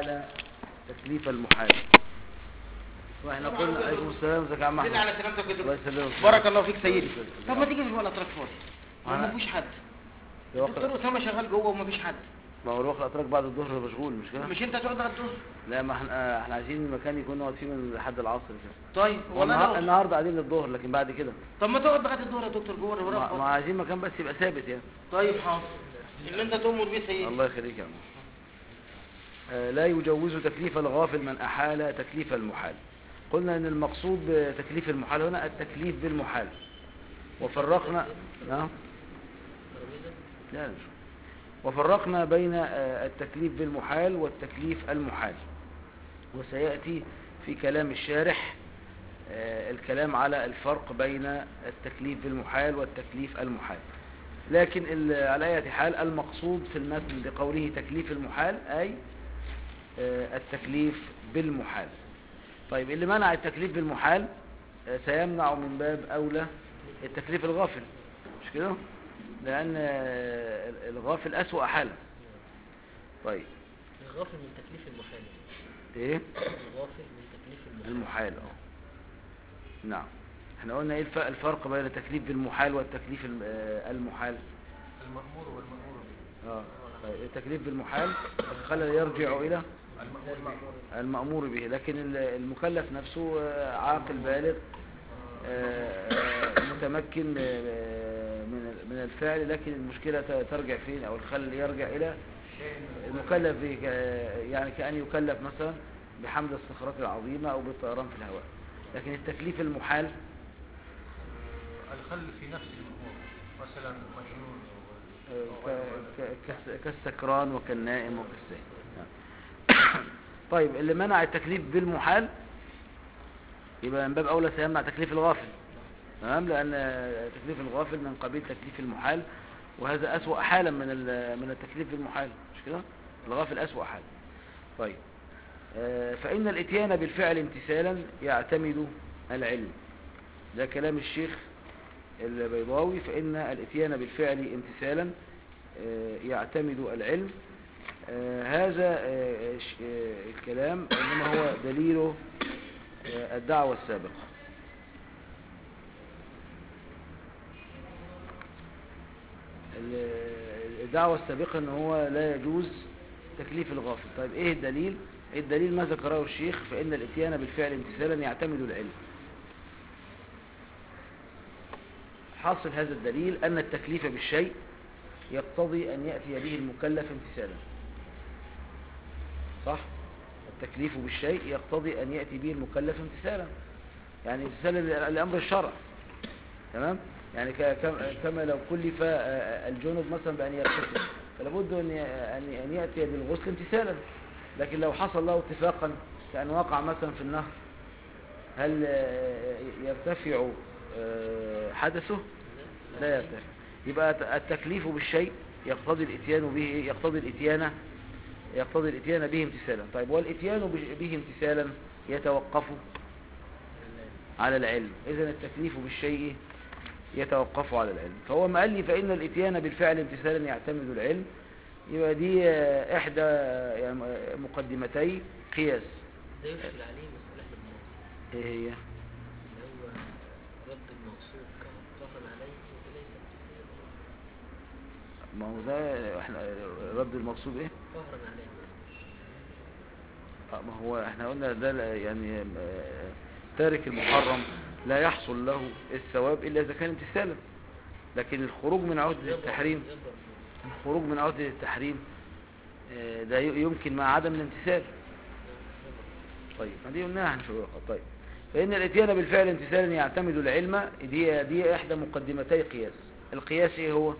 المحال تكليف المحال واحنا قلنا عليكم السلام ازيك يا عم دل احمد على سلامتك يا الله دكتور يسلمك بارك الله فيك سيدي طب ما تيجي في الوقت الاتراك فاضي ما أنا- ما فيش حد ده الدكتور وقت- اسامه شغال جوه وما فيش حد ما هو الوقت الاتراك بعد الظهر مشغول مش كده مش انت هتقعد على الظهر لا ما احنا احنا عايزين مكان يكون نقعد فيه من لحد العصر كده طيب هو والله النهار- لو النهارده قاعدين للظهر لكن بعد كده طب ما تقعد لغايه الظهر يا دكتور جوه ما, الوراق ما فاضي. عايزين مكان بس يبقى ثابت يعني طيب حاضر اللي انت تؤمر بيه سيدي الله يخليك يا عم آه، لا يجوز تكليف الغافل من أحال تكليف المحال قلنا ان المقصود بتكليف المحال هنا التكليف بالمحال وفرقنا نعم لا مش وفرقنا بين آه، التكليف بالمحال والتكليف المحال وسيأتي في كلام الشارح آه، الكلام على الفرق بين التكليف بالمحال والتكليف المحال لكن ال- على أي حال المقصود في المثل بقوله تكليف المحال أي آه، التكليف بالمحال طيب اللي منع التكليف بالمحال آه، سيمنع من باب أولى التكليف الغافل مش كده لأن آه، الغافل أسوأ حالا طيب الغافل من تكليف المحال ايه الغافل من تكليف المحال المحال اه نعم احنا قلنا ايه الف- الفرق بين التكليف بالمحال والتكليف الم- آه، المحال المأمور والمأمور به اه طيب التكليف بالمحال خلى يرجع الى المأمور به المأمور به لكن ال- المكلف نفسه آه، عاقل بالغ آه، آه، متمكن آه، من من الفعل لكن المشكلة ت- ترجع فين او الخلل يرجع الى المكلف به ك- يعني كأن يكلف مثلا بحمل الصخرات العظيمة او بالطيران في الهواء لكن التكليف المحال الخل في نفس الأمور مثلا مجنون آه، أو- ك- ك- كالس- كالسكران وكالنائم وكالساهي نعم. طيب اللي منع التكليف بالمحال يبقى من باب أولى سيمنع تكليف الغافل تمام لأن آه، تكليف الغافل من قبيل تكليف المحال وهذا أسوأ حالا من ال- من التكليف بالمحال مش كده الغافل أسوأ حالا طيب آه، فإن الاتيان بالفعل امتثالا يعتمد العلم ده كلام الشيخ البيضاوي فإن الاتيان بالفعل امتثالا آه، يعتمد العلم آه، هذا آه، ش- آه، الكلام إنما هو دليل آه، الدعوة السابقة ال- الدعوة السابقة ان هو لا يجوز تكليف الغافل طيب ايه الدليل الدليل ما ذكره الشيخ فإن الاتيان بالفعل امتثالا يعتمد العلم حاصل هذا الدليل أن التكليف بالشيء يقتضي أن يأتي به المكلف امتثالا صح التكليف بالشيء يقتضي أن يأتي به المكلف امتثالا يعني امتثالا لأمر الشرع تمام يعني ك- كم- كما لو كلف آه، الجنب مثلا بأن يغتسل فلا بد أن ي- أن أن يأتي بالغسل امتثالا لكن لو حصل له اتفاقا كأن وقع مثلا في النهر هل آه، يرتفع آه، حدثه لا يرتفع يبقى التكليف بالشيء يقتضي الاتيان به يقتضي الاتيان يقتضي الاتيان به امتثالا طيب والاتيان به- به امتثالا يتوقف على العلم اذا التكليف بالشيء يتوقف على العلم فهو ما قال لي فان الاتيان بالفعل امتثالا يعتمد العلم يبقى دي آه، احدى آه، يعني مقدمتي قياس ده يشكل عليه مسألة الماضي ايه هي اللي هو رد المقصود قهرا عليه وليس ما هو ده احنا رد المقصود ايه قهرا عليه آه، ما هو احنا قلنا ده لا- يعني آه، تارك المحرم لا يحصل له الثواب الا اذا كان امتثالا لكن الخروج من عهدة التحريم يضرب الخروج من عهدة التحريم آه، ده ي- يمكن مع عدم الامتثال طيب ما دي قلناها هنشوفها طيب فإن الاتيان بالفعل امتثالا يعتمد العلم دي دي إحدى مقدمتي قياس القياس إيه هو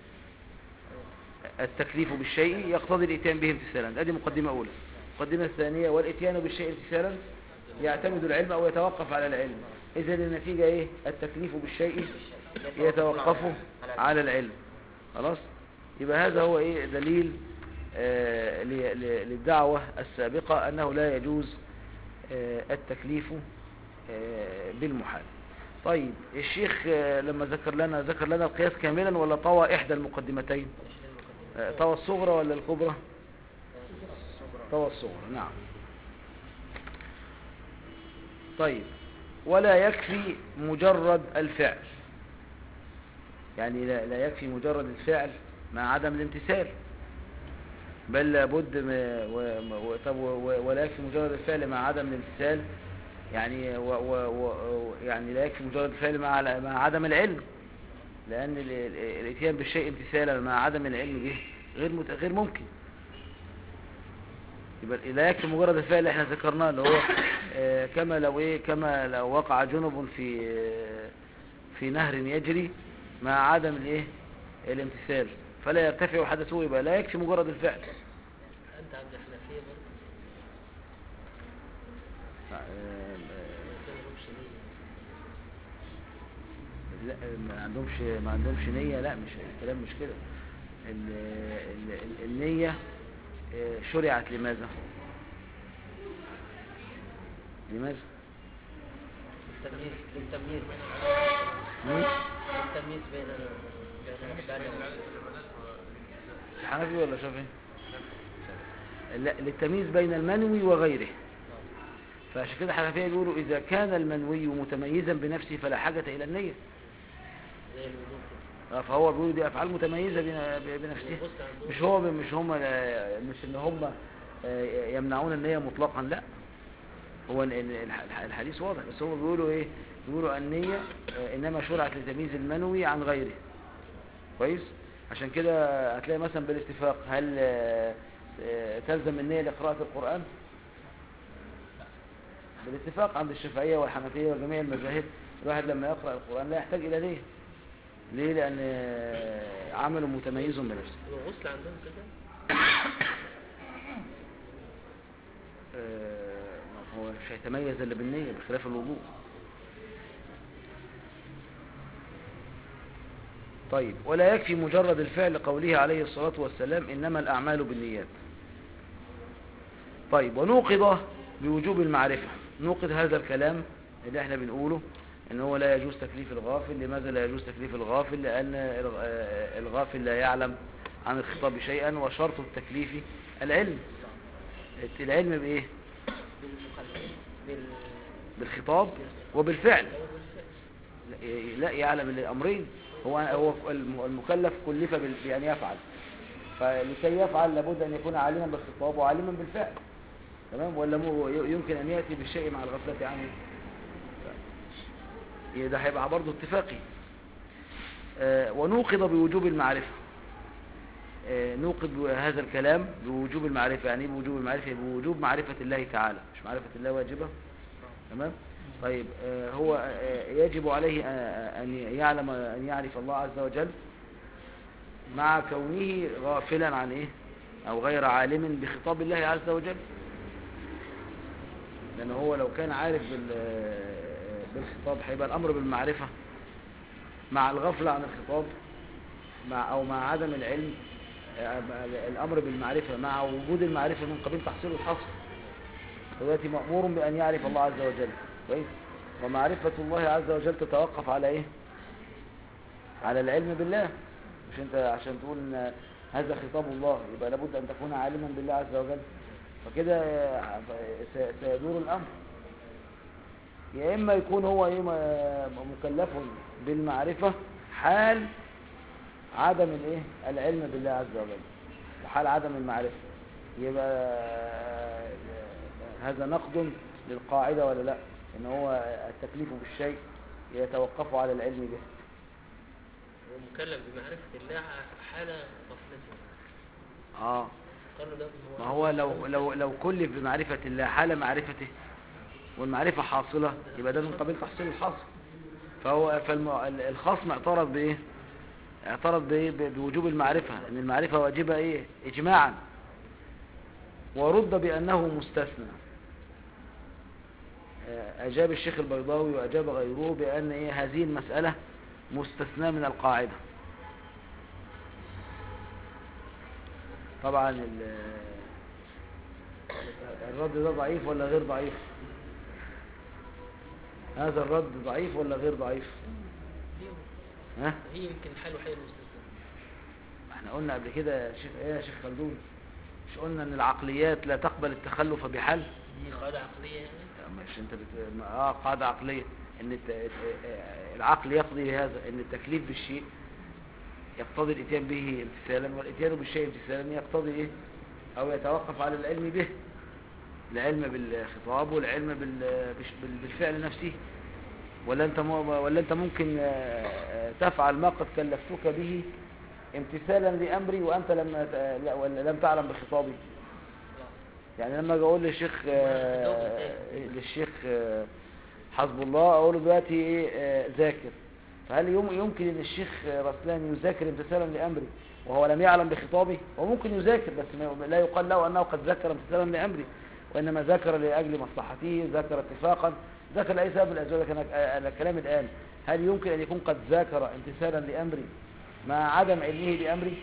التكليف بالشيء يقتضي الاتيان به امتثالا هذه مقدمة أولى المقدمة الثانية والاتيان بالشيء امتثالا يعتمد العلم أو يتوقف على العلم إذا النتيجة إيه التكليف بالشيء يتوقف على العلم خلاص يبقى هذا هو إيه دليل آه، ل- ل- للدعوة السابقة أنه لا يجوز آه، التكليف آه، بالمحال طيب الشيخ آه، لما ذكر لنا ذكر لنا القياس كاملا ولا طوى إحدى المقدمتين آه، طوى الصغرى ولا الكبرى طوى الصغرى نعم طيب ولا يكفي مجرد الفعل يعني لا, لا يكفي مجرد الفعل مع عدم الامتثال بل لابد م- و- و- طب و- و- ولا يكفي مجرد الفعل مع عدم الامتثال يعني و و و يعني لا يكفي مجرد الفعل مع مع عدم العلم لأن ال- ال- الاتيان بالشيء امتثالا مع عدم العلم به غير مت- غير ممكن يبقى لا يكفي مجرد الفعل اللي احنا ذكرناه اللي هو آه، كما لو ايه كما لو وقع جنب في آه، في نهر يجري مع عدم الايه الامتثال فلا يرتفع حدثه يبقى لا يكفي مجرد الفعل أنت عند الحنفية برضه آه، آه، ما لهمش نية لا ما عندهمش ما عندهمش نية لا مش الكلام مش كده ال- ال- ال- النية آه، شرعت لماذا لماذا للتمييز للتمييز مم؟ للتمييز بين بين الإحسان حنفي ولا شافعي لا للتمييز بين المنوي وغيره فعشان كده الحنفية بيقولوا إذا كان المنوي متميزا بنفسه فلا حاجة إلى النية زي الوضوء كده آه، فهو بيقولوا دي أفعال متميزة بن- بنفسها بص عندهم مش هو مش هم مش ان هم آه، يمنعون النية مطلقا لا هو ال- ال- الح- الحديث واضح بس هم بيقولوا ايه بيقولوا النية آه، انما شرعت لتمييز المنوي عن غيره كويس عشان كده هتلاقي مثلا بالاتفاق هل آه، آه، تلزم النية لقراءة القرآن بالاتفاق عند الشافعية والحنفية وجميع المذاهب الواحد لما يقرأ القرآن لا يحتاج إلى نية ليه لأن آه، عمله متميز بنفسه الغسل عندهم كده آه، ما هو مش هيتميز الا بالنية بخلاف الوضوء طيب ولا يكفي مجرد الفعل قوله عليه الصلاة والسلام إنما الأعمال بالنيات طيب ونوقض بوجوب المعرفة نوقض هذا الكلام اللي احنا بنقوله ان هو لا يجوز تكليف الغافل لماذا لا يجوز تكليف الغافل لأن الغ- آه، الغافل لا يعلم عن الخطاب شيئا وشرط التكليف العلم العلم بإيه بالمخالفة بال بالخطاب وبالفعل لا- لا يعلم الأمرين هو هو الم- المكلف كلف بال- بأن يفعل فلكي يفعل لابد أن يكون عالما بالخطاب وعالما بالفعل تمام ولا مو ي- يمكن أن يأتي بالشيء مع الغفلة عنه ف- ده هيبقى برضه اتفاقي آه، ونوقض بوجوب المعرفة آه، نوقض هذا الكلام بوجوب المعرفة يعني ايه بوجوب المعرفة بوجوب معرفة الله تعالى مش معرفة الله واجبة تمام طيب آه، هو آه، يجب عليه آه، أن يعلم أن يعرف الله عز وجل مع كونه غافلا عن إيه أو غير عالم بخطاب الله عز وجل لأن هو لو كان عارف بال- بالخطاب هيبقى الأمر بالمعرفة مع الغفلة عن الخطاب مع أو مع عدم العلم آه، الأمر بالمعرفة مع وجود المعرفة من قبيل تحصيل الحصر دلوقتي مأمور بأن يعرف الله عز وجل كويس ومعرفة الله عز وجل تتوقف على إيه على العلم بالله مش أنت عشان تقول إن هذا خطاب الله يبقى لابد أن تكون عالما بالله عز وجل فكده آه، س- سيدور الأمر يا إما يكون هو إيه م- مكلف بالمعرفة حال عدم الإيه العلم بالله عز وجل وحال عدم المعرفة يبقى آه، هذا نقد للقاعدة ولا لا ان هو التكليف بالشيء يتوقف على العلم به هو مكلف بمعرفة الله حال غفلته اه قالوا ده ما هو لو لو لو كلف بمعرفة الله حال معرفته والمعرفة حاصلة يبقى ده من قبيل تحصيل الحاصل فهو فالخصم اعترض بايه اعترض بايه ب- بوجوب المعرفة ان المعرفة واجبة ايه اجماعا ورد بانه مستثنى آه، اجاب الشيخ البيضاوي واجاب غيره بان ايه هذه المسألة مستثنى من القاعدة طبعا ال- الرد ده ضعيف ولا غير ضعيف هذا الرد ضعيف ولا غير ضعيف ها هي يمكن حاله حال المستثنى احنا قلنا قبل كده يا شيخ ايه يا شيخ خلدون مش قلنا ان العقليات لا تقبل التخلف بحال دي قاعدة عقلية يعني مش انت بت... اه قاعدة عقلية ان الت... آه، العقل يقضي بهذا ان التكليف بالشيء يقتضي الاتيان به امتثالا والاتيان بالشيء امتثالا يقتضي ايه او يتوقف على العلم به العلم بالخطاب والعلم بال... بش- بال- بالفعل نفسه ولا انت م... ولا انت ممكن آه، آه، تفعل ما قد كلفتك به امتثالا لامري وانت لم ت- لا ولا لم تعلم بخطابي يعني لما اجي اقول للشيخ آه، للشيخ آه، حسب الله اقول له دلوقتي ايه آه، ذاكر فهل يم- يمكن ان الشيخ آه، رسلان يذاكر امتثالا لامري وهو لم يعلم بخطابي هو ممكن يذاكر بس ما- لا يقال له انه قد ذكر امتثالا لامري وانما ذكر لاجل مصلحته ذكر اتفاقا ذكر لاي سبب من الاسباب لكن أنا- انا الكلام الان هل يمكن ان يكون قد ذاكر امتثالا لامري مع عدم علمه بامري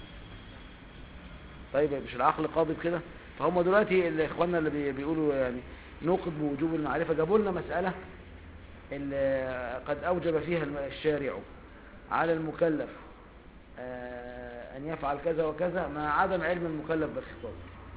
طيب مش العقل قابض كده فهم دلوقتي اللي اخواننا اللي بي- بيقولوا يعني نوقض بوجوب المعرفة جابوا لنا مسألة اللي قد أوجب فيها الم- الشارع على المكلف آه، أن يفعل كذا وكذا مع عدم علم المكلف بالخطاب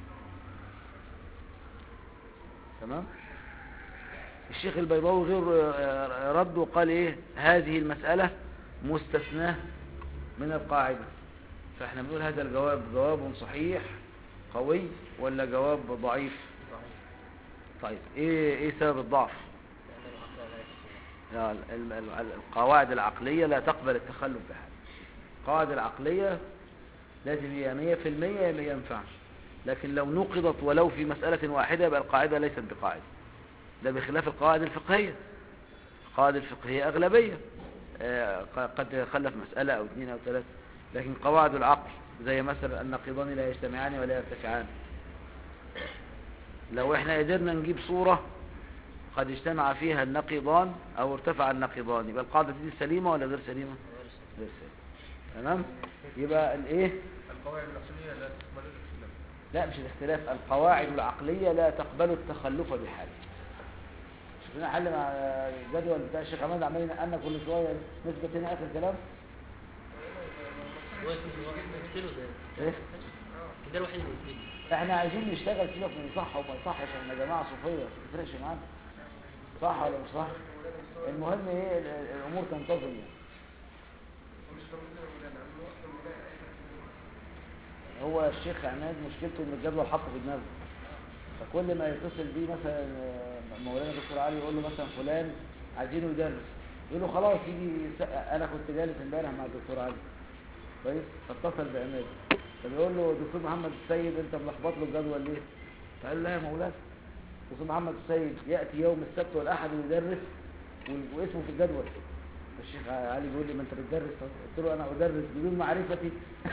تمام الشيخ البيضاوي غير آه، رد وقال ايه هذه المسألة مستثناة من القاعدة فاحنا بنقول هذا الجواب جواب صحيح قوي ولا جواب ضعيف طيب ايه ايه سبب الضعف لأن العقل لا يكفي لا، ال- ال- ال- القواعد العقلية لا تقبل التخلف بحال القواعد العقلية لازم هي مية في المية ما ينفعش لكن لو نقضت ولو في مسألة واحدة يبقى القاعدة ليست بقاعدة ده بخلاف القواعد الفقهية القواعد الفقهية أغلبية آه، ق- قد خلف مسألة أو اثنين أو ثلاثة لكن قواعد العقل زي مثلا النقيضان لا يجتمعان ولا يرتفعان لو احنا قدرنا نجيب صورة قد اجتمع فيها النقيضان او ارتفع النقيضان يبقى القاعدة دي سليمة ولا غير سليمة غير صحيح. غير سليمة تمام يبقى الايه القواعد الأصلية لا تقبل الاختلاف لا مش الاختلاف القواعد العقلية لا تقبل التخلف بحال شفنا حل مع الجدول بتاع الشيخ عماد عمالين أن كل شوية نثبت هنا آخر كلام هو يقتله ده ايه ده الوحيد اللي يقتله احنا عايزين نشتغل سيبك من صح وما يصحش احنا جماعة صوفية ما تفرقش معانا صح ولا مش صح المهم ايه ال- ال- الامور تنتظم يعني هو الشيخ عماد مشكلته ان الجدول حاطه في دماغه فكل ما يتصل بيه مثلا آه، مولانا دكتور علي يقول له مثلا فلان عايزينه يدرس يقول له خلاص يجي يس- انا كنت جالس امبارح مع الدكتور علي كويس فاتصل بعماد فبيقول له دكتور محمد السيد انت ملخبط له الجدول ليه؟ فقال له لا يا مولانا دكتور محمد السيد ياتي يوم السبت والاحد ويدرس و- واسمه في الجدول الشيخ علي بيقول لي ما انت بتدرس طب قلت له انا ادرس بدون معرفتي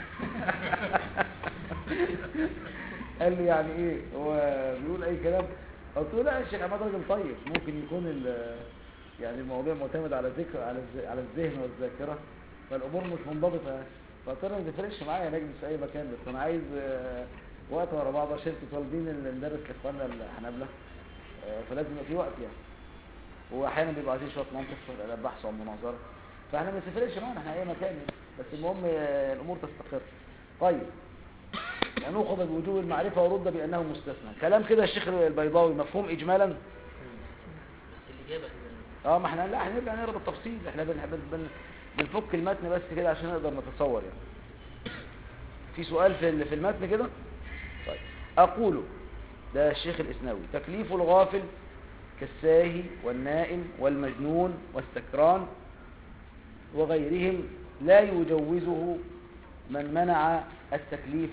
قال لي يعني ايه هو بيقول اي كلام قلت له لا الشيخ عماد راجل طيب ممكن يكون ال- يعني الموضوع معتمد على ذكر على الذ- على الذهن والذاكره فالامور مش منضبطه يعني فقلت له ما تفرقش معايا نجلس في اي مكان بس انا عايز آه، وقت ورا بعض عشان طالبين اللي ندرس لاخواننا الحنابله آه، فلازم يبقى في وقت يعني واحيانا بيبقى عايزين شويه منطق في البحث والمناظره فاحنا ما تفرقش معانا احنا اي مكان يعني. بس المهم آه، الامور تستقر طيب يعني نأخذ بوجوب المعرفة ورد بأنه مستثنى كلام كده الشيخ البيضاوي مفهوم إجمالا بس الإجابة إن اه ما احنا لا هنرجع نقرا بالتفصيل احنا بن بن بن بنفك المتن بس كده عشان نقدر نتصور يعني في سؤال في ال- في المتن كده طيب اقول ده الشيخ الاسناوي تكليف الغافل كالساهي والنائم والمجنون والسكران وغيرهم لا يجوزه من منع التكليف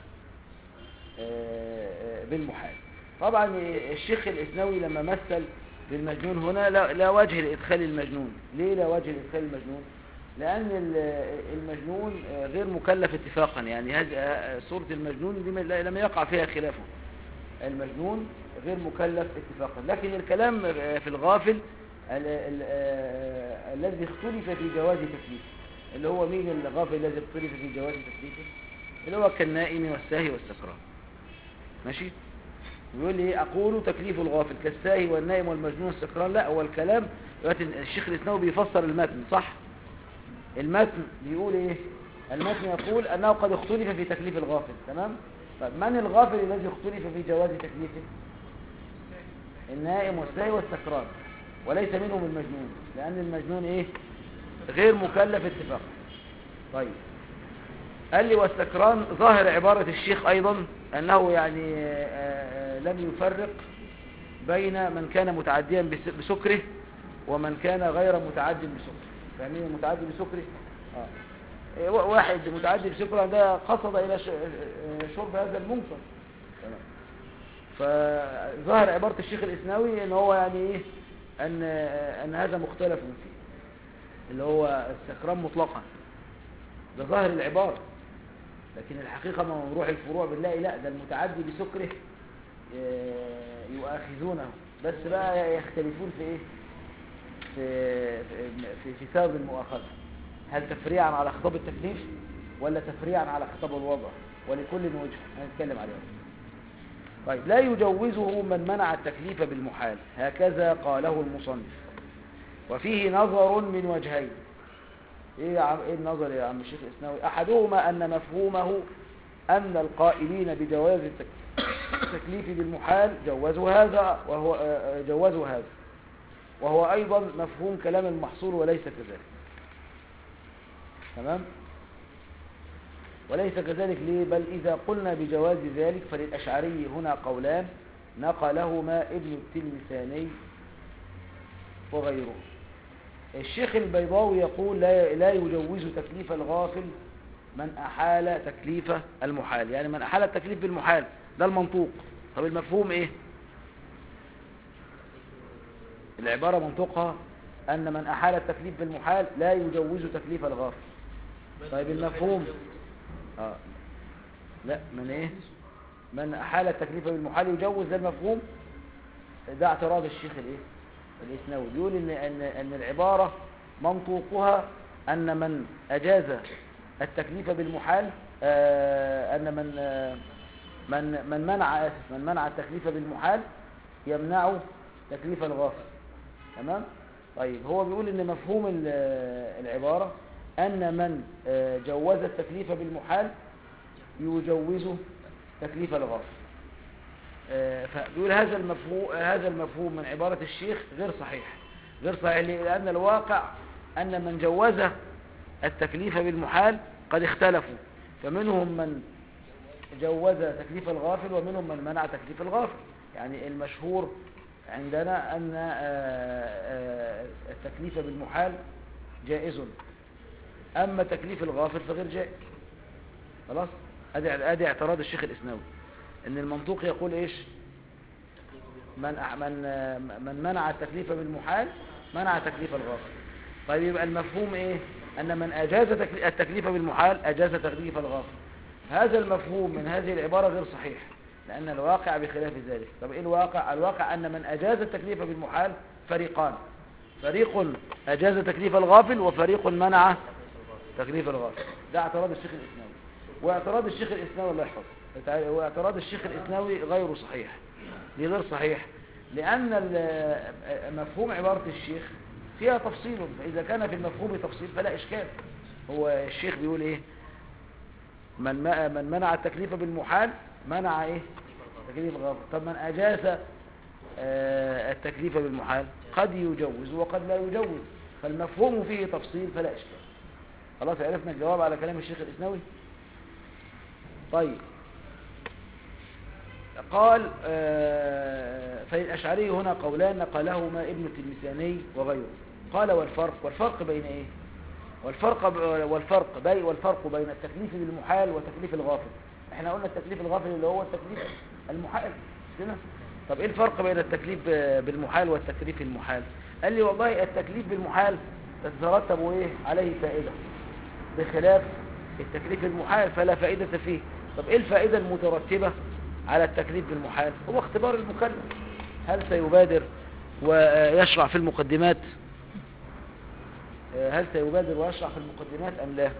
آه، آه، بالمحال طبعا الشيخ الإسنوي لما مثل بالمجنون هنا لا, لا وجه لإدخال المجنون ليه لا وجه لإدخال المجنون لأن ال- المجنون آه، غير مكلف اتفاقا يعني هذه آه، صورة المجنون دي ما- لا- لم يقع فيها خلاف المجنون غير مكلف اتفاقا لكن الكلام آه، في الغافل ال- ال- آه، الذي اختلف في جواز تكليفه اللي هو مين الغافل الذي اختلف في جواز تكليفه اللي هو كالنائم والساهي والسكران ماشي بيقول لي اقول تكليف الغافل كالساهي والنائم والمجنون والسكران لا هو الكلام دلوقتي الشيخ الاسناوي بيفسر المتن صح المتن بيقول ايه المتن يقول انه قد اختلف في تكليف الغافل تمام طيب من الغافل الذي اختلف في جواز تكليفه النائم والساهي والسكران وليس منهم المجنون لأن المجنون إيه غير مكلف اتفاقا طيب قال لي والسكران ظاهر عبارة الشيخ أيضا أنه يعني آه، آه، لم يفرق بين من كان متعديا بس- بسكره ومن كان غير متعد بسكره فاهمين المتعدي بسكره آه. إيه، وا- واحد متعدي بسكره ده قصد إلى ش- آه، شرب هذا المنكر تمام. فظاهر عبارة الشيخ الإسناوي ان هو يعني ايه ان, أن هذا مختلف فيه اللي هو السكران مطلقا ده ظاهر العبارة لكن الحقيقة ما نروح الفروع بنلاقي لا ده المتعدي بسكره آه، يؤاخذونه بس بقى يختلفون في ايه في في, في سبب المؤاخذة هل تفريعا على خطاب التكليف ولا تفريعا على خطاب الوضع ولكل وجه هنتكلم عليه طيب لا يجوزه من منع التكليف بالمحال هكذا قاله المصنف وفيه نظر من وجهين ايه يا عم ايه النظر يا عم الشيخ الاسناوي احدهما ان مفهومه ان القائلين بجواز التك- التكليف بالمحال جوزوا هذا وهو آه، آه، جوزوا هذا وهو ايضا مفهوم كلام المحصول وليس كذلك تمام وليس كذلك ليه بل إذا قلنا بجواز ذلك فللأشعري هنا قولان نقلهما ابن التلمساني وغيره الشيخ البيضاوي يقول لا لا يجوز تكليف الغافل من أحال تكليف المحال يعني من أحال التكليف بالمحال ده المنطوق طب المفهوم إيه العبارة منطوقها أن من أحال التكليف بالمحال لا يجوز تكليف الغافل طيب المفهوم اه لا من ايه من احال التكليف بالمحال يجوز ده المفهوم ده اعتراض الشيخ الايه الاسناوي بيقول ان ان ان العباره منطوقها ان من اجاز التكليف بالمحال آه ان من آه من من منع اسف من منع التكليف بالمحال يمنع تكليف الغافل تمام طيب هو بيقول ان مفهوم ال- العباره ان من آه، جوز التكليف بالمحال يجوز تكليف الغافل آه، فبيقول هذا المفهوم هذا المفهوم من عبارة الشيخ غير صحيح غير صحيح ليه؟ لأن الواقع أن من جوز التكليف بالمحال قد اختلفوا فمنهم من جوز تكليف الغافل ومنهم من منع تكليف الغافل يعني المشهور عندنا أن آه، آه، التكليف بالمحال جائز أما تكليف الغافل فغير جائز خلاص ادي ادي اعتراض الشيخ الاسناوي ان المنطوق يقول ايش من أح- من آه، من منع التكليف بالمحال منع تكليف الغافل طيب يبقى المفهوم ايه ان من اجاز تكلي- التكليف بالمحال اجاز تكليف الغافل هذا المفهوم من هذه العبارة غير صحيح لأن الواقع بخلاف ذلك طب إيه الواقع؟ الواقع أن من أجاز التكليف بالمحال فريقان فريق أجاز تكليف الغافل وفريق منع تكليف الغافل ده اعتراض الشيخ الإسناوي واعتراض الشيخ الإسناوي الله يحفظه تع- واعتراض الشيخ الإسناوي غير صحيح ليه غير صحيح لأن ال- مفهوم عبارة الشيخ فيها تفصيل فإذا كان في المفهوم تفصيل فلا إشكال هو الشيخ بيقول إيه من ما- من منع التكليف بالمحال منع ايه تكليف الغافل طب من اجاز آه، التكليف بالمحال قد يجوز وقد لا يجوز فالمفهوم فيه تفصيل فلا اشكال خلاص عرفنا الجواب على كلام الشيخ الاسنوي طيب قال آه، فالاشعري هنا قولان نقلهما ابن التلمساني وغيره قال والفرق والفرق بين ايه والفرق ب- والفرق بي والفرق بين التكليف بالمحال وتكليف الغافل احنا قلنا التكليف الغافل اللي هو التكليف المحال مش كده طب ايه الفرق بين التكليف ب- بالمحال والتكليف المحال قال لي والله التكليف بالمحال تترتب ايه عليه فائدة بخلاف التكليف المحال فلا فائدة فيه طب ايه الفائدة المترتبة على التكليف بالمحال هو اختبار المكلف هل سيبادر ويشرع في المقدمات هل سيبادر ويشرع في المقدمات أم لا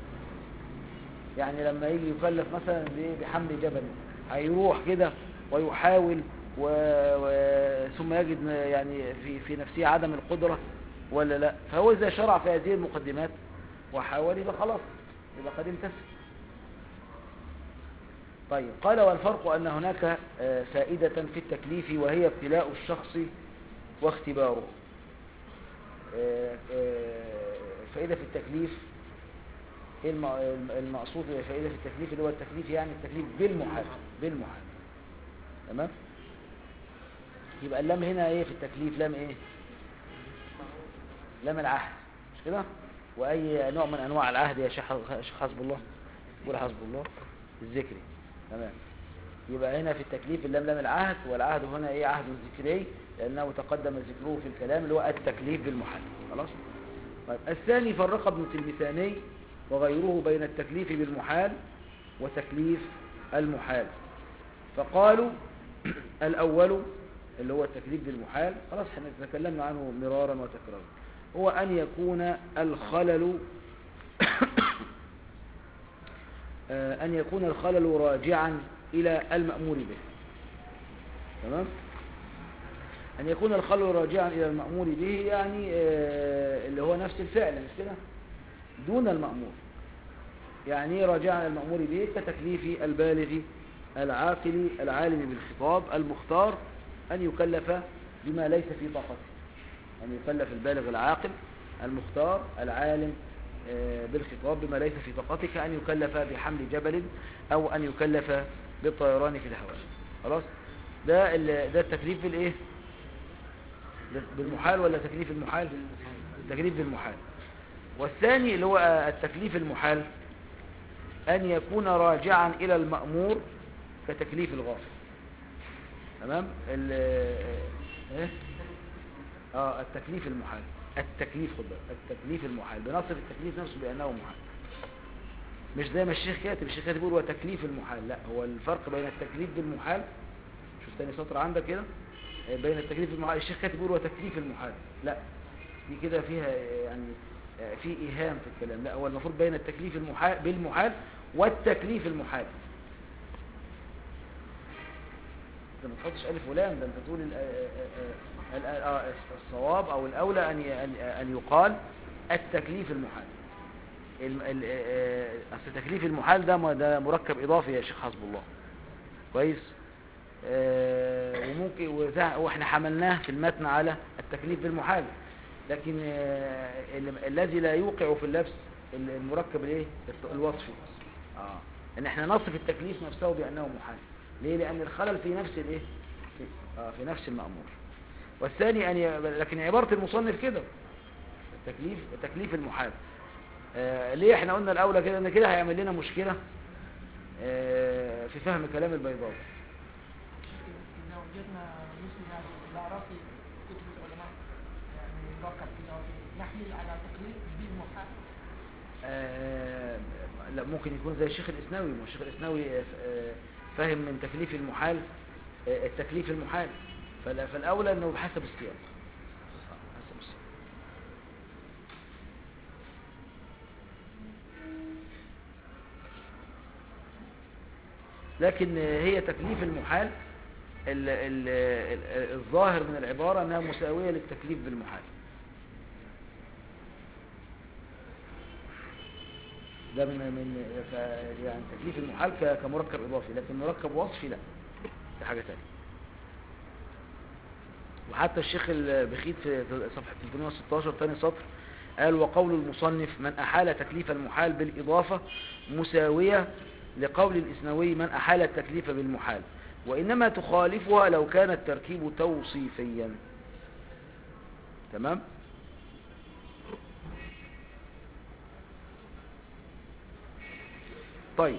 يعني لما يجي يكلف مثلا ب- بحمل جبل هيروح كده ويحاول و... و... ثم يجد يعني في في نفسه عدم القدرة ولا لا فهو إذا شرع في هذه المقدمات وحاول يبقى خلاص يبقى قد امتثل طيب قال والفرق أن هناك آه، فائدة في التكليف وهي ابتلاء الشخص واختباره آه، آه، فائدة في التكليف إيه الم- الم- المقصود فائدة في التكليف اللي هو التكليف يعني التكليف بالمحال بالمحال تمام يبقى اللام هنا ايه في التكليف لام ايه لام العهد مش كده واي نوع من انواع العهد يا شيخ شيخ حسب الله قول حسب الله الذكري تمام يبقى هنا في التكليف اللام لام العهد والعهد هنا ايه عهد ذكري لانه تقدم ذكره في الكلام اللي هو التكليف بالمحال خلاص طيب الثاني فرق ابن تلمساني وغيره بين التكليف بالمحال وتكليف المحال فقالوا الأول اللي هو التكليف بالمحال خلاص احنا تكلمنا عنه مرارا وتكرارا هو أن يكون الخلل آه، أن يكون الخلل راجعا إلى المأمور به تمام أن يكون الخلل راجعا إلى المأمور به يعني آه، اللي هو نفس الفعل مش كده دون المأمور يعني إيه راجعا إلى المأمور به كتكليف البالغ العاقل العالم بالخطاب المختار أن يكلف بما ليس في طاقته أن يكلف البالغ العاقل المختار العالم آه، بالخطاب بما ليس في طاقته كأن يكلف بحمل جبل أو أن يكلف بالطيران في الهواء خلاص ده ال- ده التكليف بالايه ده بالمحال ولا تكليف المحال التكليف بالمحال والثاني اللي هو آه، التكليف المحال أن يكون راجعا إلى المأمور كتكليف الغافل تمام ال ايه اه التكليف المحال التكليف خد بالك التكليف المحال بنصف التكليف نفسه بأنه محال مش زي ما الشيخ كاتب الشيخ كاتب يقول وتكليف المحال لا هو الفرق بين التكليف بالمحال شوف تاني سطر عندك كده آه، بين التكليف بالمحال الشيخ كاتب يقول وتكليف المحال لا دي كده فيها آه، يعني آه، في إيهام في الكلام لا هو المفروض بين التكليف المحال بالمحال والتكليف المحال انت ما تحطش الف ولام ده انت تقول ال- آه، آه، آه، آه، الصواب او الاولى ان ي- أن- ان يقال التكليف المحال الم- ال- آه، آه، اصل تكليف المحال ده م- ده مركب اضافي يا شيخ حسب الله كويس آه، وممكن وده- واحنا حملناه في المتن على التكليف بالمحال لكن آه، ال- الذي لا يوقع في اللبس ال- المركب الايه الت- الوصفي اه ان احنا نصف التكليف نفسه بانه محال ليه لان الخلل في نفس الايه في, آه في نفس المأمور والثاني ان ي... لكن عبارة المصنف كده التكليف تكليف المحال آه ليه احنا قلنا الاولى كده ان كده هيعمل لنا مشكلة آه في فهم كلام البيضاوي إذا وجدنا مثل هذه الأعرافي في كتب العلماء يعني مركب كده يحمل على تقليد بالمحال آه لا ممكن يكون زي الشيخ الإسناوي ما هو الشيخ الإسناوي آه، آه، فاهم من تكليف المحال آه، التكليف المحال فال- فالأولى أنه بحسب السياق آه، حسب السياق لكن آه، هي تكليف المحال ال ال ال الظاهر من العبارة أنها مساوية للتكليف بالمحال ده من من ك- يعني تكليف المحال ك- كمركب اضافي لكن مركب وصفي لا ده حاجه ثانيه وحتى الشيخ البخيت في في صفحه 316 ثاني سطر قال وقول المصنف من احال تكليف المحال بالاضافه مساويه لقول الاسنوي من احال التكليف بالمحال وانما تخالفها لو كان التركيب توصيفيا تمام طيب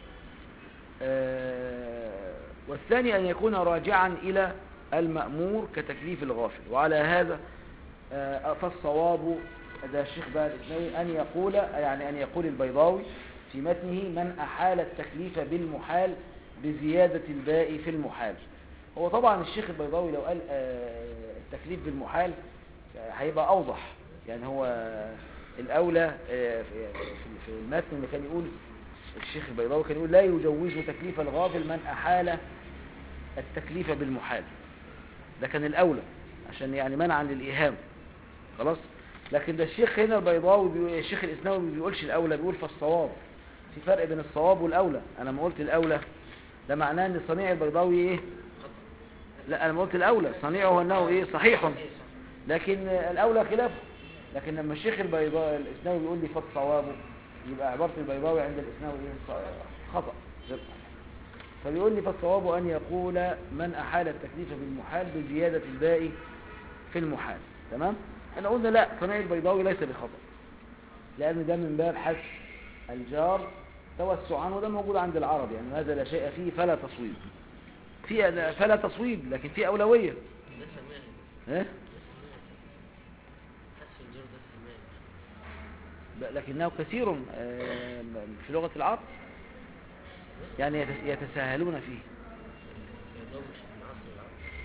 آه والثاني أن يكون راجعا إلى المأمور كتكليف الغافل وعلى هذا آه فالصواب ده الشيخ بقى الإسماعيلي أن يقول يعني أن يقول البيضاوي في متنه من أحال التكليف بالمحال بزيادة الباء في المحال هو طبعا الشيخ البيضاوي لو قال آه التكليف بالمحال آه، هيبقى أوضح يعني هو الأولى آه، في في- في المتن اللي كان يقول الشيخ البيضاوي كان يقول لا يجوز تكليف الغافل من أحال التكليف بالمحال ده كان الأولى عشان يعني منعا للإيهام خلاص لكن ده الشيخ هنا البيضاوي بيقول الشيخ الإسناوي ما بيقولش الأولى بيقول فالصواب في فرق بين الصواب والأولى أنا ما قلت الأولى ده معناه ان صنيع البيضاوي ايه لا انا ما قلت الاولى صنيعه انه ايه صحيح لكن الاولى خلافه لكن لما الشيخ البيضاوي الاسناوي بيقول لي فالصواب يبقى عباره البيضاوي عند الاسناوي ايه ص- خطا غير صحيح فبيقول لي فالصواب ان يقول من احال التكليف بالمحال بزياده الباقي في المحال تمام احنا قلنا لا صنيع البيضاوي ليس بخطا لان ده من باب حذف الجار توسعا وده موجود عند العرب يعني هذا لا شيء فيه فلا تصويب في فلا تصويب لكن في اولويه ده سماعي ها ده سماعي حذف الجر ده سماعي ب- لكنه كثير آه، في لغه العرب يعني يتس- يتساهلون فيه البيضاوي مش من عصر العرب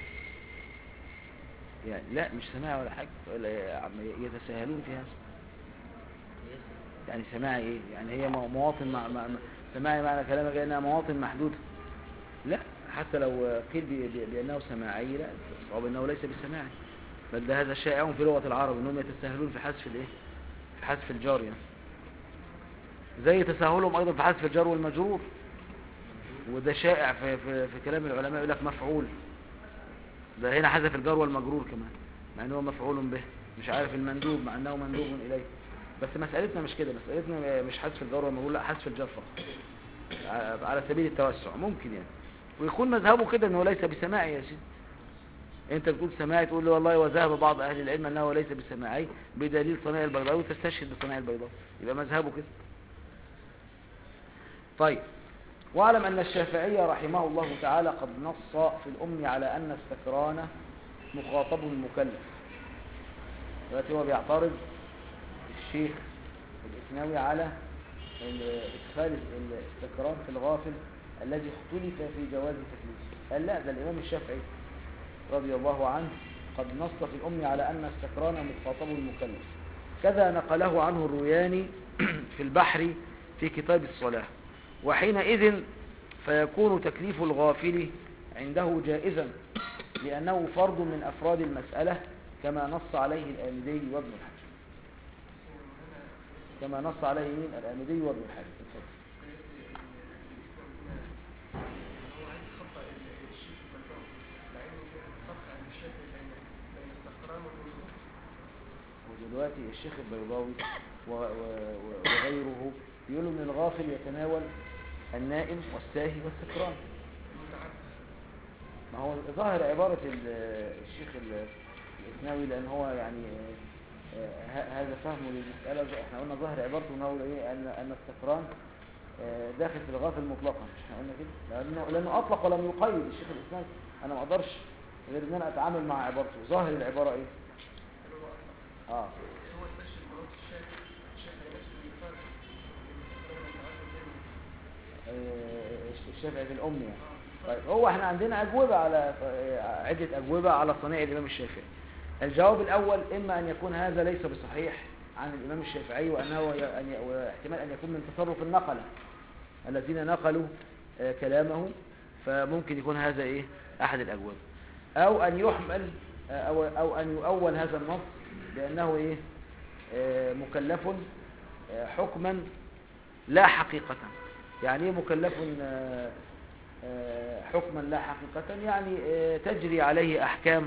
يعني لا مش سماع ولا حاجه ولا يا عم يتساهلون في هذا قياسا يعني سماعي ايه يعني هي مو- مواطن مع مع- سماعي معنى كلامك انها مواطن محدوده لا حتى لو قيل ب- ب- بانه سماعي لا الصواب انه ليس بسماعي بل ده هذا شائع في لغه العرب انهم يتساهلون في حذف الايه في حذف الجار يعني زي تساهلهم ايضا في حذف الجار والمجرور وده شائع في, في, في كلام العلماء يقول لك مفعول ده هنا حذف الجار والمجرور كمان مع انه مفعول به مش عارف المندوب مع انه مندوب اليه بس مسألتنا مش كده مسألتنا مش حذف الجار والمجرور لا حذف الجار فقط ع- على سبيل التوسع ممكن يعني ويكون مذهبه كده انه ليس بسماعي يا سيدي انت بتقول سماعي تقول له والله وذهب بعض اهل العلم انه ليس بسماعي بدليل صناع البيضاوي وتستشهد بصناع البيضاوي يبقى مذهبه كده طيب واعلم ان الشافعي رحمه الله تعالى قد نص في الام على ان السكران مخاطب مكلف دلوقتي هو بيعترض الشيخ الاسناوي على ال- ادخال ال- السكران في الغافل الذي اختلف في جواز تكليفه قال لا ده الامام الشافعي رضي الله عنه قد نص في الأم على أن السكران مخاطب مكلف كذا نقله عنه الروياني في البحر في كتاب الصلاة وحينئذ فيكون تكليف الغافل عنده جائزا لأنه فرد من أفراد المسألة كما نص عليه الآمدي وابن الحجر كما نص عليه مين الآمدي وابن الحجر اتفضل. هو عايز يخطأ الشيخ البيضاوي لأنه في فرق عن الشافعي بين بين السكران والمجنون ودلوقتي الشيخ البيضاوي و- و- و- وغيره بيقولوا ان الغافل يتناول النائم والساهي والسكران المتعدد ما هو ظاهر عبارة ال- الشيخ ال- الإسناوي لأن هو يعني آه، ه- هذا فهمه للمسألة احنا قلنا ظاهر عبارته ان هو ايه أن أن السكران آه، داخل في الغافل مطلقا مش احنا قلنا كده لأنه لأنه أطلق ولم يقيد الشيخ الإسناوي أنا ما أقدرش غير إن أنا أتعامل مع عبارته ظاهر العبارة إيه؟ آه هو استشهد مرات الشافعي الشافعي نفسه يفرق بين السكران والمتعدد بين آه، الشافعي في الأم يعني طيب هو احنا عندنا أجوبة على آه، عدة أجوبة على صنيع الإمام الشافعي الجواب الأول إما أن يكون هذا ليس بصحيح عن الإمام الشافعي وأنه ي- أن ي- واحتمال أن يكون من تصرف النقلة الذين نقلوا آه، كلامه فممكن يكون هذا إيه أحد الأجوبة أو أن يحمل آه، أو, أو أن يؤول هذا النص بأنه إيه آه، مكلف آه، حكما لا حقيقة يعني ايه مكلف آه، آه، حكما لا حقيقة يعني آه، تجري عليه أحكام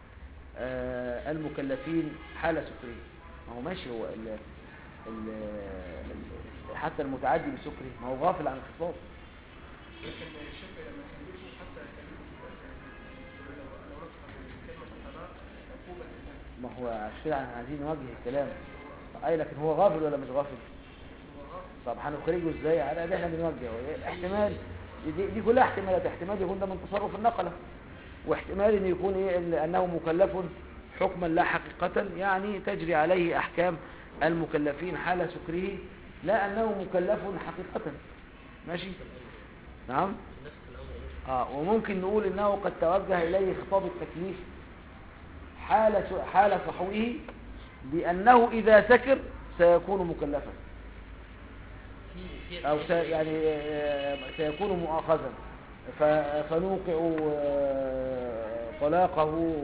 آه، المكلفين حال سكره ما هو ماشي هو ال ال ال- حتى المتعدي بسكره ما هو غافل عن الخطاب لكن الشافعي لما كلفه حتى كلفه لو لو نطق كلمة الطلاق عقوبة لله ما هو عشان كده احنا عايزين نوجه الكلام اي لكن هو غافل ولا مش غافل طب هنخرجه ازاي على ده احنا بنوجهه احتمال دي, دي كلها احتمالات احتمال يكون ده من تصرف النقله واحتمال ان يكون ايه إن- انه مكلف حكما لا حقيقة يعني تجري عليه احكام المكلفين حال سكره لا انه مكلف حقيقة ماشي نعم نفس الأمر اه وممكن نقول انه قد توجه اليه خطاب التكليف حال س- حال صحوه بانه اذا سكر سيكون مكلفا في في او س يعني آه، سيكون مؤاخذا ف- فنوقع آه، طلاقه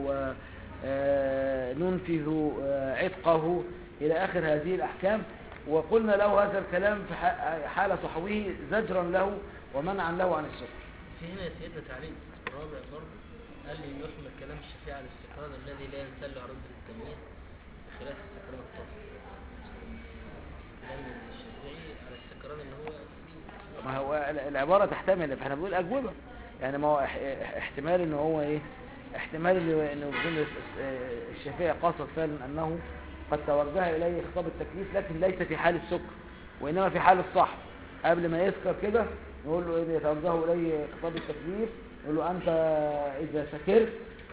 وننفذ عتقه الى اخر هذه الاحكام وقلنا له هذا الكلام في ح- حال صحوه زجرا له ومنعا له عن السكر في هنا يا سيدنا تعليق رابع برضه قال لي يحمل كلام الشافعي على الاستقرار الذي لا ينسل عرض للتمييز بخلاف استقرار الطفل كلام الشافعي على الاستقرار اللي هو ما هو ال- العبارة تحتمل فاحنا بنقول أجوبة يعني ما هو اح- احتمال ان هو ايه احتمال ان إن يكون الس- الشافعي قصد فعلا انه قد توجه اليه خطاب التكليف لكن ليس في حال السكر وانما في حال الصح قبل ما يسكر كده نقول له اذا يتوجه اليه خطاب التكليف نقول له انت اذا سكرت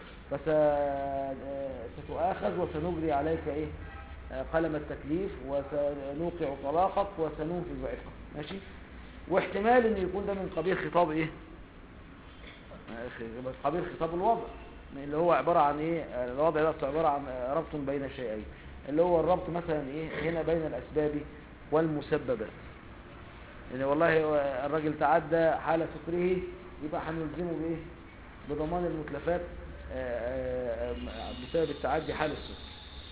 فستؤاخذ وسنجري عليك ايه آه، قلم التكليف وسنوقع طلاقك وسننفذ عقك ماشي واحتمال ان يكون ده من قبيل خطاب ايه آه، خ- قبيل خطاب الوضع اللي هو عبارة عن ايه آه، الوضع ده عبارة عن آه، ربط بين شيئين اللي هو الربط مثلا ايه هنا بين الاسباب والمسببات يعني والله هو الراجل تعدى حال سكره يبقى هنلزمه بايه بضمان المتلفات آه، آه، بسبب التعدي حال السكر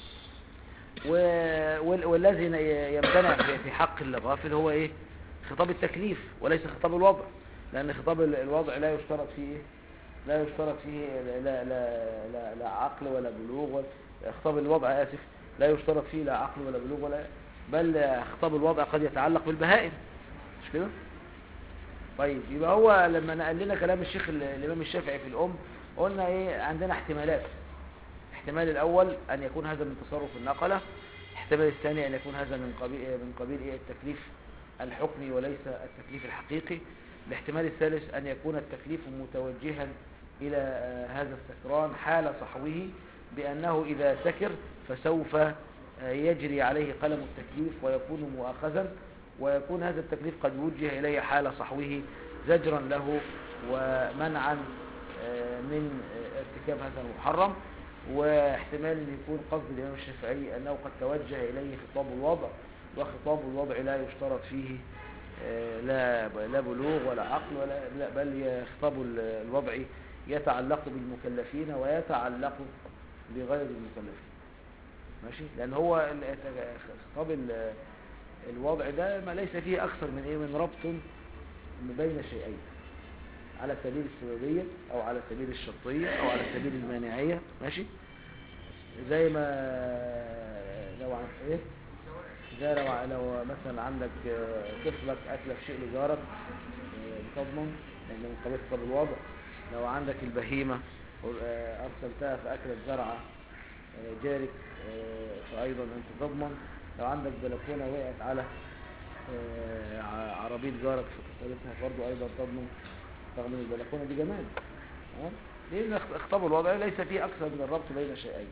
و- وال- والذي ي- يمتنع في في حق الغافل هو ايه خطاب التكليف وليس خطاب الوضع لان خطاب ال- الوضع لا يشترط فيه إيه؟ لا يشترط فيه لا لا لا, لا, لا عقل ولا بلوغ ولا خطاب الوضع اسف لا يشترط فيه لا عقل ولا بلوغ ولا بل خطاب الوضع قد يتعلق بالبهائم مش كده طيب يبقى هو لما نقل لنا كلام الشيخ ال- الامام الشافعي في الام قلنا ايه عندنا احتمالات الاحتمال الاول ان يكون هذا من تصرف النقله الاحتمال الثاني ان يكون هذا من قبيل من قبيل ايه التكليف الحكمي وليس التكليف الحقيقي الاحتمال الثالث ان يكون التكليف متوجها الى آه، هذا السكران حال صحوه بانه اذا سكر فسوف آه، يجري عليه قلم التكليف ويكون مؤاخذا ويكون هذا التكليف قد وجه اليه حال صحوه زجرا له ومنعا آه، من آه، ارتكاب هذا المحرم واحتمال ان يكون قصد الامام الشافعي انه قد توجه اليه خطاب الوضع وخطاب الوضع لا يشترط فيه آه، لا لا بلوغ ولا عقل ولا لا بل ي- خطاب ال- الوضع يتعلق بالمكلفين ويتعلق بغير المكلفين ماشي لان هو ال- خطاب ال- الوضع ده ما ليس فيه اكثر من ايه من ربط بين شيئين على سبيل السببية او على سبيل الشرطية او على سبيل المانعية ماشي زي ما لو عن ايه زي لو لو مثلا عندك آه، طفلك اكلك شيء لجارك آه، بتضمن لان من قبيل خطاب الوضع لو عندك البهيمة آه، ارسلتها فاكلت زرعة آه، جارك آه، فايضا انت تضمن لو عندك بلكونة وقعت على آه، ع- عربية جارك فكسرتها برضو ايضا تضمن رغم ان البلكونة دي جمال تمام؟ لان اخ- خطاب الوضع ليس فيه اكثر من الربط بين شيئين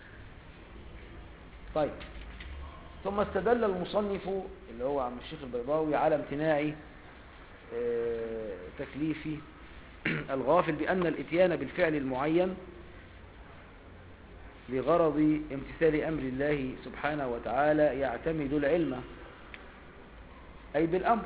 طيب ثم استدل المصنف اللي هو عم الشيخ البيضاوي على امتناع آه، تكليف الغافل بأن الاتيان بالفعل المعين لغرض امتثال أمر الله سبحانه وتعالى يعتمد العلم أي بالأمر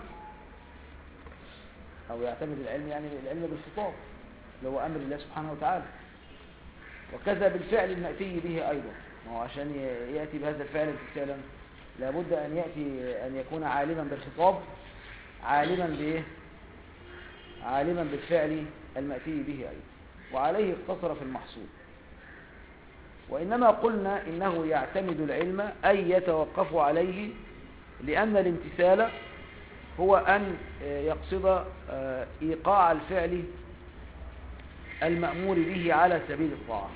أو يعتمد العلم يعني العلم بالخطاب اللي هو أمر الله سبحانه وتعالى وكذا بالفعل المأتي به أيضا ما هو عشان ي- يأتي بهذا الفعل امتثالا لابد أن يأتي أن يكون عالما بالخطاب عالما بإيه عالما بالفعل المأتي به أيضا وعليه اقتصر في المحصول وإنما قلنا إنه يعتمد العلم أي يتوقف عليه لأن الامتثال هو أن آه، يقصد آه، إيقاع الفعل المأمور به على سبيل الطاعة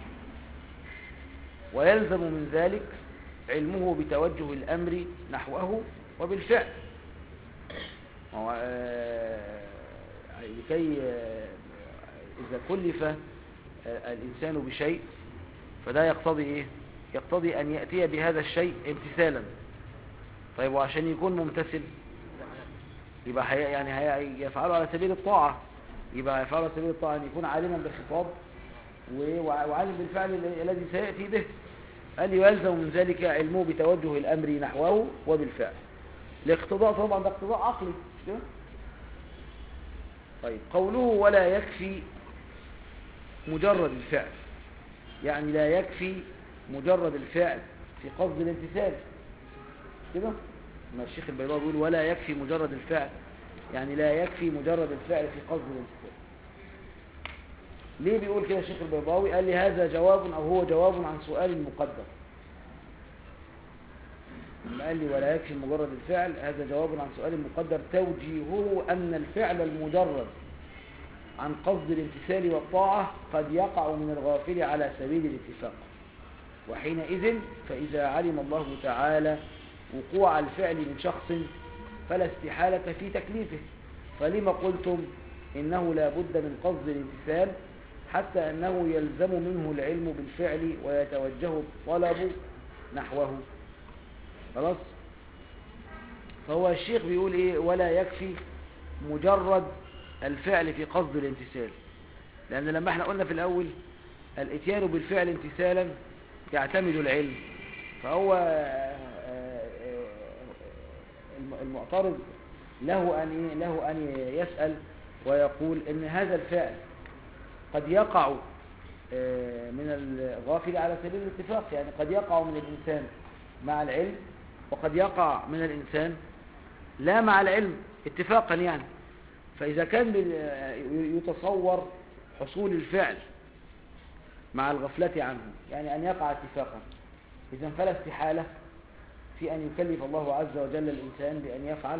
ويلزم من ذلك علمه بتوجه الأمر نحوه وبالفعل هو، آه، لكي آه، إذا كلف آه، الإنسان بشيء فده يقتضي إيه؟ يقتضي أن يأتي بهذا الشيء امتثالا طيب وعشان يكون ممتثل يبقى هي يعني هي يفعله على سبيل الطاعة يبقى يفعله على سبيل الطاعة أن يكون عالما بالخطاب و- وع- وعالم بالفعل ال- الذي سيأتي به قال يلزم من ذلك علمه بتوجه الأمر نحوه وبالفعل الاقتضاء طبعا ده اقتضاء عقلي مش كده؟ طيب قوله ولا يكفي مجرد الفعل يعني لا يكفي مجرد الفعل في قصد الامتثال كده ما الشيخ البيضاوي بيقول ولا يكفي مجرد الفعل يعني لا يكفي مجرد الفعل في قصد الامتثال ليه بيقول كده الشيخ البيضاوي قال لي هذا جواب او هو جواب عن سؤال مقدر لما قال لي ولا يكفي مجرد الفعل هذا جواب عن سؤال مقدر توجيهه ان الفعل المجرد عن قصد الامتثال والطاعة قد يقع من الغافل على سبيل الاتفاق وحينئذ فإذا علم الله تعالى وقوع الفعل من شخص فلا استحالة في تكليفه فلما قلتم إنه لا بد من قصد الامتثال حتى أنه يلزم منه العلم بالفعل ويتوجه الطلب نحوه خلاص فهو الشيخ بيقول إيه ولا يكفي مجرد الفعل في قصد الامتثال لأن لما احنا قلنا في الأول الاتيان بالفعل امتثالا يعتمد العلم فهو آه، آه، الم- المعترض له أن إيه؟ له أن يسأل ويقول إن هذا الفعل قد يقع آه، من الغافل على سبيل الاتفاق يعني قد يقع من الإنسان مع العلم وقد يقع من الإنسان لا مع العلم اتفاقا يعني فإذا كان بال- يتصور حصول الفعل مع الغفلة عنه يعني أن يقع اتفاقا إذا فلا استحالة في أن يكلف الله عز وجل الإنسان بأن يفعل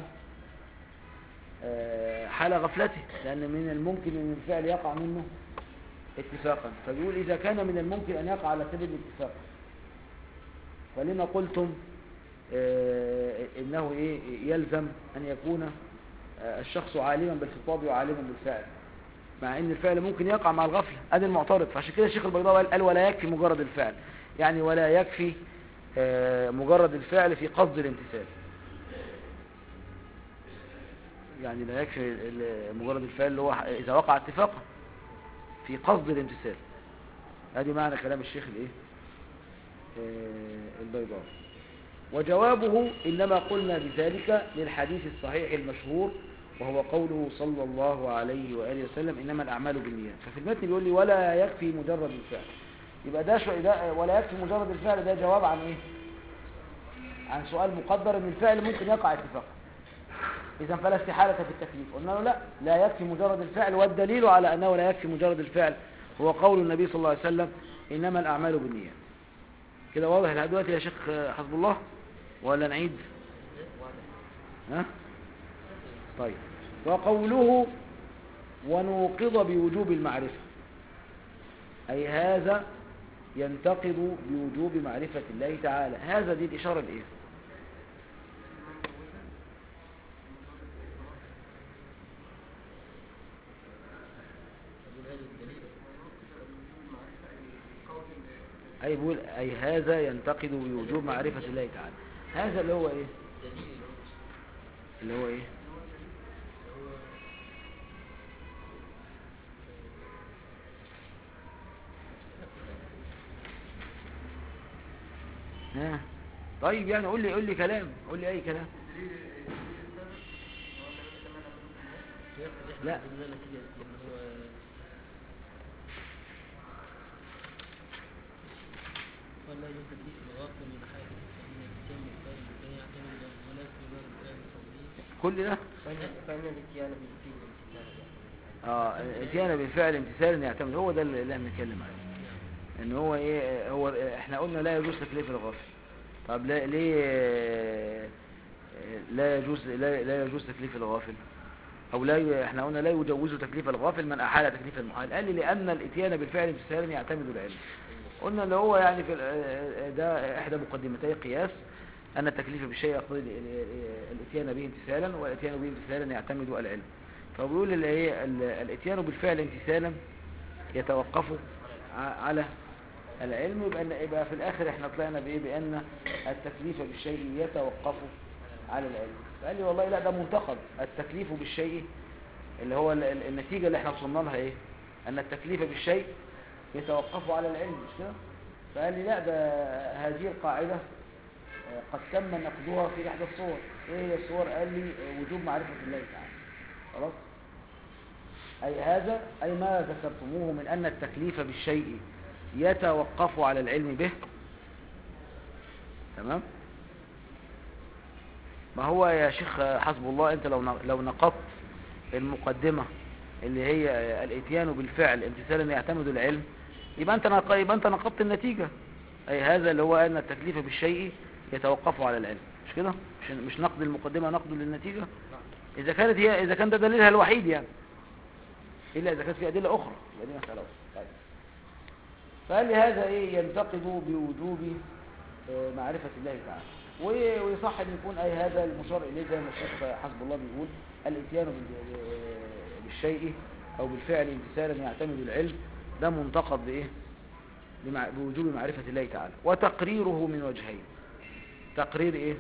آه، حال غفلته لأن من الممكن أن الفعل يقع منه اتفاقا فبيقول إذا كان من الممكن أن يقع على سبيل الاتفاق فلما قلتم آه، إنه إيه يلزم أن يكون آه، الشخص عالما بالخطاب وعالما بالفعل مع ان الفعل ممكن يقع مع الغفلة ادي المعترض فعشان كده الشيخ البيضاوي قال- قال ولا يكفي مجرد الفعل يعني ولا يكفي آه، مجرد الفعل في قصد الامتثال يعني لا يكفي ال- مجرد الفعل اللي هو اذا وقع اتفاقا في قصد الامتثال ادي معنى كلام الشيخ الايه آه، البيضاوي وجوابه إنما قلنا بذلك للحديث الصحيح المشهور وهو قوله صلى الله عليه وآله وسلم إنما الأعمال بالنيات ففي المتن بيقول لي ولا يكفي مجرد الفعل يبقى ده, شو ده ولا يكفي مجرد الفعل ده جواب عن إيه عن سؤال مقدر إن الفعل ممكن يقع اتفاقا إذا فلا استحالة في التكليف قلنا له لا لا يكفي مجرد الفعل والدليل على أنه لا يكفي مجرد الفعل هو قول النبي صلى الله عليه وسلم إنما الأعمال بالنيات كده واضح لحد دلوقتي يا شيخ حسب الله ولا نعيد ها طيب وقوله ونوقض بوجوب المعرفة أي هذا ينتقض بوجوب معرفة الله تعالى هذا دي الإشارة لإيه أقول هذا الدليل أي بيقول أي هذا ينتقض بوجوب معرفة الله تعالى هذا اللي هو إيه الدليل اللي اللي هو هو إيه هو ها طيب يعني قول لي قول لي كلام قول لي أي كلام السياق اللي احنا لا. قلنا لك كده لما هو قال لا يوجد تكليف الغافل من حاجة فإن الاتيان بالفعل الثاني يعتمد ولا في مجرد الفعل القولي كل ده فإن الاتيان بالفعل الامتثال اه اتيانا بالفعل امتثال يعتمد هو ده اللي احنا بنتكلم عليه ان هو ايه هو احنا قلنا لا يجوز تكليف الغافل طب لا ليه آه، لا يجوز لا, لا يجوز تكليف الغافل او لا ي- احنا قلنا لا يجوز تكليف الغافل من احال تكليف المحال قال لي لان الاتيان بالفعل امتثالا يعتمد العلم قلنا اللي هو يعني في ال- آه، ده احدى مقدمتي القياس ان التكليف بالشيء يقتضي ال- ال- الاتيان به امتثالا والاتيان به امتثالا يعتمد العلم فبيقول اللي ايه ال- الاتيان بالفعل امتثالا يتوقف ع- على العلم يبقى إن- يبقى في الاخر احنا طلعنا بايه بان التكليف بالشيء يتوقف على العلم فقال لي والله لا ده منتقد التكليف بالشيء اللي هو ال- ال- النتيجه اللي احنا وصلنا لها ايه ان التكليف بالشيء يتوقف على العلم مش كده فقال لي لا ده هذه القاعده آه، قد تم نقضها في احدى الصور ايه هي الصور قال لي آه، وجوب معرفه الله تعالى خلاص أي هذا أي ما ذكرتموه من أن التكليف بالشيء يتوقف على العلم به تمام ما هو يا شيخ حسب الله أنت لو ن- لو نقضت المقدمة اللي هي الاتيان بالفعل امتثالا يعتمد العلم يبقى انت نق- يبقى انت نقضت النتيجة اي هذا اللي هو ان التكليف بالشيء يتوقف على العلم مش كده مش مش نقد المقدمة نقد للنتيجة اذا كانت هي اذا كان ده دليلها الوحيد يعني الا اذا كانت في ادلة اخرى يبقى دي مسألة اخرى طيب فقال لي هذا ايه ينتقد بوجوب آه، معرفة الله تعالى وي- ويصح ان يكون اي هذا المشار اليه زي ما الشيخ حسب الله بيقول الاتيان بال- بالشيء او بالفعل امتثالا يعتمد العلم ده منتقد بايه بمع- بوجوب معرفة الله تعالى وتقريره من وجهين تقرير ايه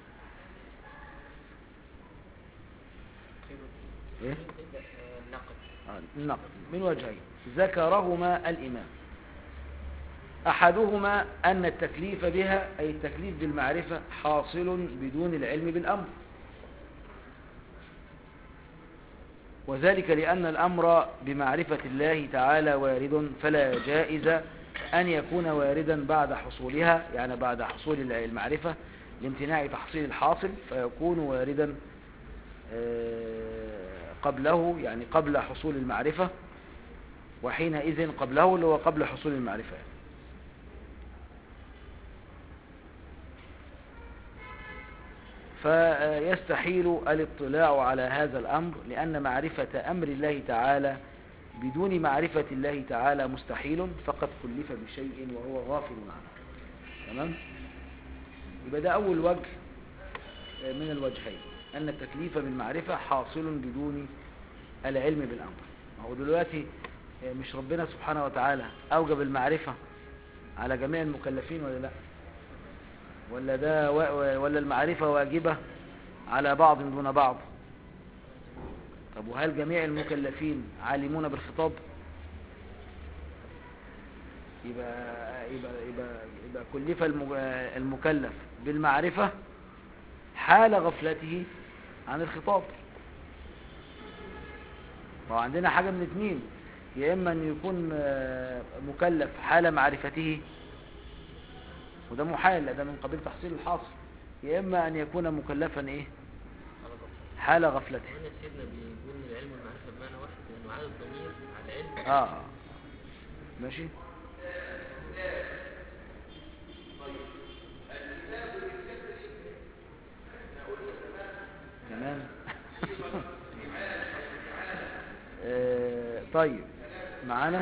ايه النقد آه، النقد من وجهين ذكرهما الإمام أحدهما أن التكليف بها أي التكليف بالمعرفة حاصل بدون العلم بالأمر وذلك لأن الأمر بمعرفة الله تعالى وارد فلا جائز أن يكون واردا بعد حصولها يعني بعد حصول المعرفة لامتناع تحصيل الحاصل فيكون واردا آه، قبله يعني قبل حصول المعرفة وحينئذ قبله اللي هو قبل حصول المعرفة فيستحيل الاطلاع على هذا الأمر لأن معرفة أمر الله تعالى بدون معرفة الله تعالى مستحيل فقد كلف بشيء وهو غافل عنه تمام يبقى ده أول وجه من الوجهين أن التكليف بالمعرفة حاصل بدون العلم بالأمر ما هو دلوقتي مش ربنا سبحانه وتعالى أوجب المعرفة على جميع المكلفين ولا لا ولا ده و- ولا المعرفة واجبة على بعض دون بعض طب وهل جميع المكلفين عالمون بالخطاب يبقى يبقى يبقى, يبقى كلف الم- المكلف بالمعرفة حال غفلته عن الخطاب وعندنا حاجة من اتنين يا إما أن يكون آه، مكلف حال معرفته وده محال ده من قبيل تحصيل الحاصل يا إما أن يكون مكلفا إيه على غفلة حال غفلته هنا سيدنا بيقول ان العلم والمعرفة بمعنى واحد لأنه عدد ضمير على العلم آه ماشي تمام آه، طيب معانا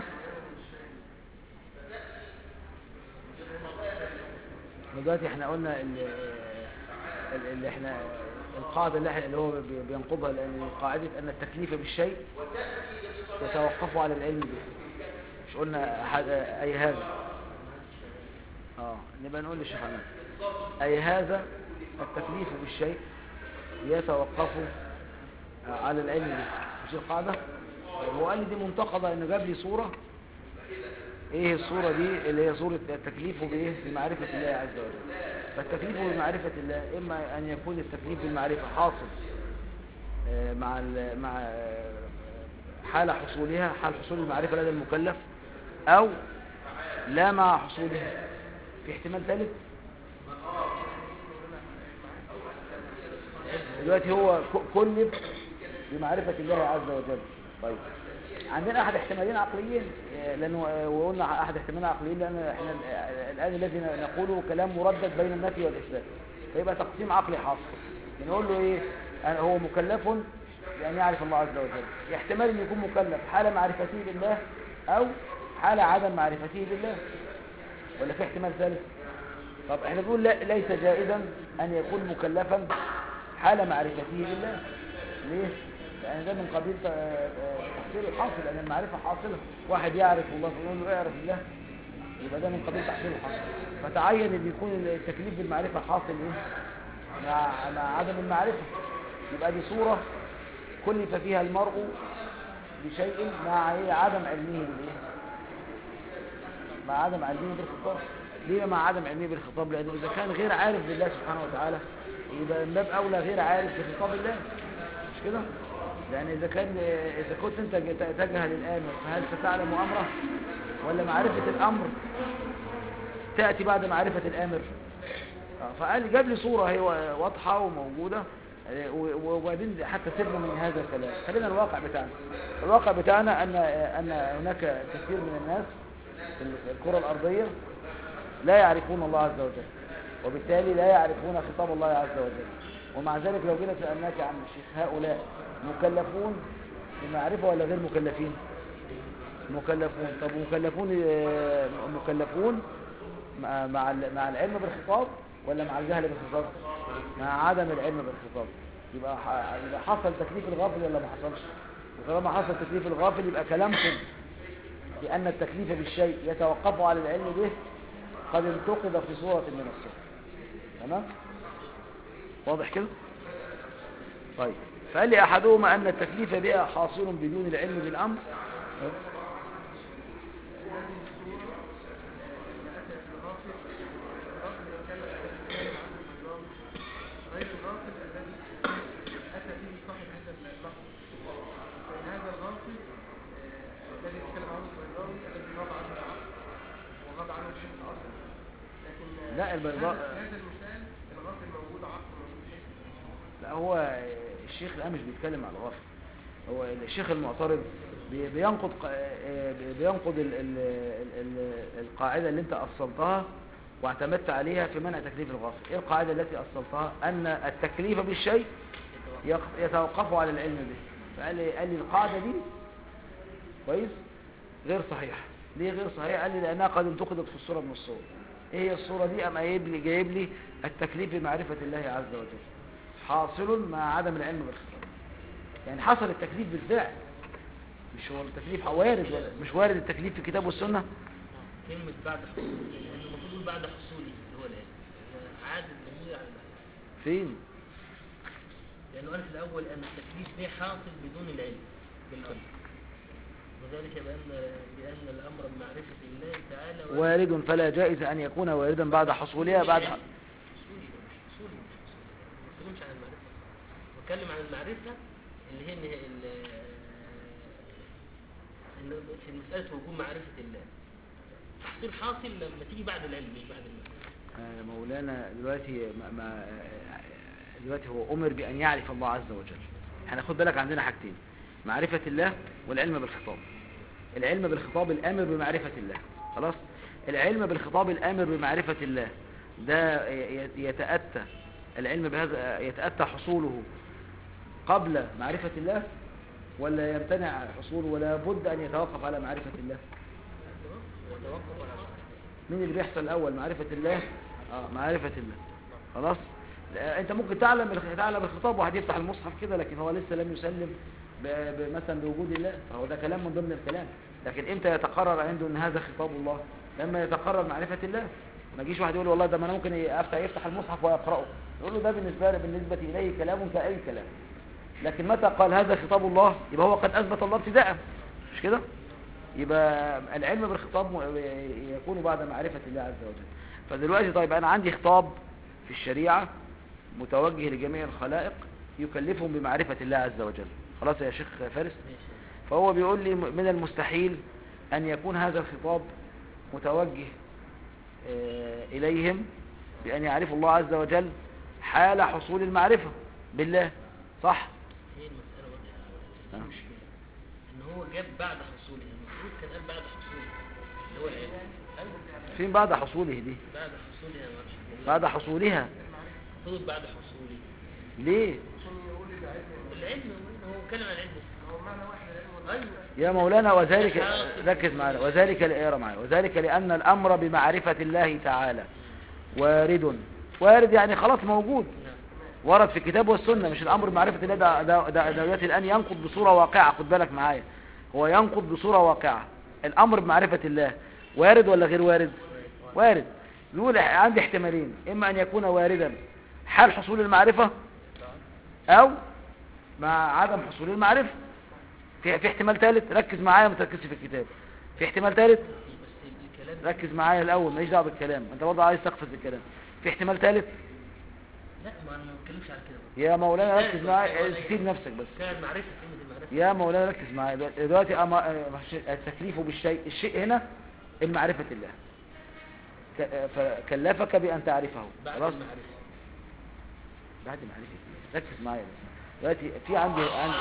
دلوقتي احنا قلنا ال- ال- اللي احنا القاعدة اللي, احنا اللي هو بي- بينقضها لأن قاعدة أن التكليف بالشيء يتوقف على العلم به مش قلنا أحد أي هذا اه نبقى نقول للشيخ عماد أي هذا التكليف بالشيء يتوقف على العلم به مش القاعدة هو قال لي دي منتقضة انه جاب لي صورة ايه الصورة دي اللي هي صورة التكليف بايه بمعرفة الله عز وجل فالتكليف بمعرفة الله اما ان يكون التكليف بالمعرفة حاصل آه، مع ال- مع آه، حال حصولها حال حصول المعرفة لدى المكلف او لا مع حصولها في احتمال ثالث دلوقتي هو ك- كلف بمعرفة الله عز وجل طيب عندنا احد احتمالين عقليين آه، لانه آه، وقلنا احد احتمالين عقليين لان احنا آه، الان الذي نقوله كلام مردد بين النفي والاثبات فيبقى تقسيم عقلي حاصل بنقول له ايه أنا هو مكلف بان يعرف الله عز وجل يحتمل ان يكون مكلف حال معرفته بالله او حال عدم معرفته بالله ولا في احتمال ثالث طب احنا بنقول لا ليس جائزا ان يكون مكلفا حال معرفته بالله ليه لان ده من قبيل ت- آه، تحصيل الحاصل لان المعرفه حاصله واحد يعرف الله فيقول له اعرف الله يبقى ده من قبيل تحصيل الحاصل فتعين ان يكون التكليف بالمعرفه حاصل ايه مع مع عدم المعرفه يبقى دي صوره كلف فيها المرء بشيء مع إيه؟ عدم علمه بالايه مع عدم علمه بالخطاب ليه مع عدم علمه بالخطاب لانه اذا كان غير عارف بالله سبحانه وتعالى يبقى من باب اولى غير عارف بخطاب الله مش كده لان اذا كان اذا كنت انت جت- تجهل الامر فهل ستعلم امره ولا معرفه الامر تاتي بعد معرفه الامر آه، فقال جاب لي صوره هي واضحه وموجوده آه، و- وبعدين حتى سيبنا من هذا الكلام خلينا الواقع بتاعنا الواقع بتاعنا ان ان هناك كثير من الناس في الكره الارضيه لا يعرفون الله عز وجل وبالتالي لا يعرفون خطاب الله عز وجل ومع ذلك لو جينا سالناك عن الشيخ هؤلاء مكلفون بمعرفه ولا غير مكلفين مكلفون طب مكلفون آه، مكلفون مع مع ال- مع العلم بالخطاب ولا مع الجهل بالخطاب مع عدم العلم بالخطاب يبقى ح- يبقى حصل تكليف الغافل ولا ما حصلش وطالما حصل تكليف الغافل يبقى كلامكم بأن التكليف بالشيء يتوقف على العلم به قد انتقد في صورة من الصور تمام واضح كده طيب فقال لي أحدهما أن التكليف بها حاصل بدون العلم بالأمر غير الغافل الذي أتى به صاحب هذا اللفظ فإن هذا الغافل آه، الذي يتكلم عنه البيضاوي الذي غاب عنه العقل وغاب عنه الحس أصلا لكن آه، لا، البيضاء- هذا- في هذا المثال الغافل موجود عقل موجود حس لا هو الشيخ الآن مش بيتكلم على الغافل هو الشيخ المعترض بي- بينقض ق- آه، بينقض ال- ال- ال- ال- القاعدة اللي انت أصلتها واعتمدت عليها في منع تكليف الغافل ايه القاعدة التي أصلتها ان التكليف بالشيء يق- يتوقف على العلم به فقال لي, قال لي القاعدة دي كويس غير صحيحة ليه غير صحيحة قال لي لأنها قد انتقدت في الصورة من الصور ايه هي الصورة دي أم جايب لي جايب لي التكليف بمعرفة الله عز وجل حاصل مع عدم العلم بالخطاب يعني حصل التكليف بالفعل مش هو التكليف وارد ولا مش وارد التكليف في الكتاب والسنة كلمة بعد حصولي لأن المفروض يقول بعد حصولي اللي هو العلم عاد الضمير على المعرفة فين لأنه قال في الأول أن التكليف به حاصل بدون العلم بالقلب وذلك بأن بأن الأمر بمعرفة الله تعالى وارد. وارد فلا جائز أن يكون واردا بعد حصولها بعد ح- حصولي مش حصولي مش حصولي ما بتكلمش عن المعرفة بتكلم عن المعرفة اللي هي اللي هي ال- إن في مسألة وجود معرفة الله تحصيل حاصل لما تيجي بعد العلم مش بعد المعرفة آه، مولانا دلوقتي ما ما آه، دلوقتي هو أمر بأن يعرف الله عز وجل احنا خد بالك عندنا حاجتين معرفة الله والعلم بالخطاب العلم بالخطاب الآمر بمعرفة الله خلاص العلم بالخطاب الآمر بمعرفة الله ده ي- ي- يتأتى العلم بهذا يتأتى حصوله قبل معرفة الله ولا يمتنع حصوله ولا بد أن يتوقف على معرفة الله وتوقف على مين اللي بيحصل الاول معرفة الله اه معرفة الله خلاص لا، انت ممكن تعلم الخ- تعلم الخطاب واحد يفتح المصحف كده لكن هو لسه لم يسلم ب- ب- مثلا بوجود الله فهو ده كلام من ضمن الكلام لكن امتى يتقرر عنده ان هذا خطاب الله لما يتقرر معرفة الله ما يجيش واحد يقول والله ده ما انا ممكن افتح يفتح المصحف ويقرأه يقول له ده بالنسبة له بالنسبة اليه كلام كأي كلام لكن متى قال هذا خطاب الله يبقى هو قد اثبت الله ابتداء مش كده يبقى العلم بالخطاب م- يكون بعد معرفة الله عز وجل فدلوقتي طيب أنا عندي خطاب في الشريعة متوجه لجميع الخلائق يكلفهم بمعرفة الله عز وجل خلاص يا شيخ فارس فهو بيقول لي م- من المستحيل أن يكون هذا الخطاب متوجه آه، إليهم بأن يعرفوا الله عز وجل حال حصول المعرفة بالله صح هي المسألة واضحة آه. بس في مشكلة ان هو جاب بعد حصوله المفروض كان قال بعد حصوله اللي هو العلم أيوة. فين بعد حصوله دي بعد حصوله انا ما اعرفش بعد حصولها المفروض بعد حصوله ليه عشان يقول العلم العلم هو اتكلم عن العلم هو معنى واحد العلم ايوه يا مولانا وذلك ركز معنا وذلك اقرا معايا وذلك لأن الأمر بمعرفة الله تعالى وارد وارد يعني خلاص موجود نعم ورد في الكتاب والسنة مش الأمر بمعرفة الله ده ده ده ده دلوقتي الآن ينقض بصورة واقعة خد بالك معايا هو ينقض بصورة واقعة الأمر بمعرفة الله وارد ولا غير وارد وارد يقول عندي احتمالين إما أن يكون واردا حال حصول المعرفة أو مع عدم حصول المعرفة في في احتمال ثالث ركز معايا ما تركزش في الكتاب في احتمال ثالث بس الكلام ركز معايا الاول ماليش دعوه بالكلام انت برضه عايز تقفز الكلام في احتمال ثالث لا ما انا ما بتكلمش على كده يا مولانا ركز معايا سيب نفسك بس كان معرفة كلمة المعرفة يا مولانا ركز معايا دلوقتي- دلوقتي أما- آه، التكليف بالشيء الشيء هنا المعرفة الله ك- آه، فكلفك بأن تعرفه بعد خلاص المعرفة بعد معرفة ركز معايا بس دلوقتي في عندي عندي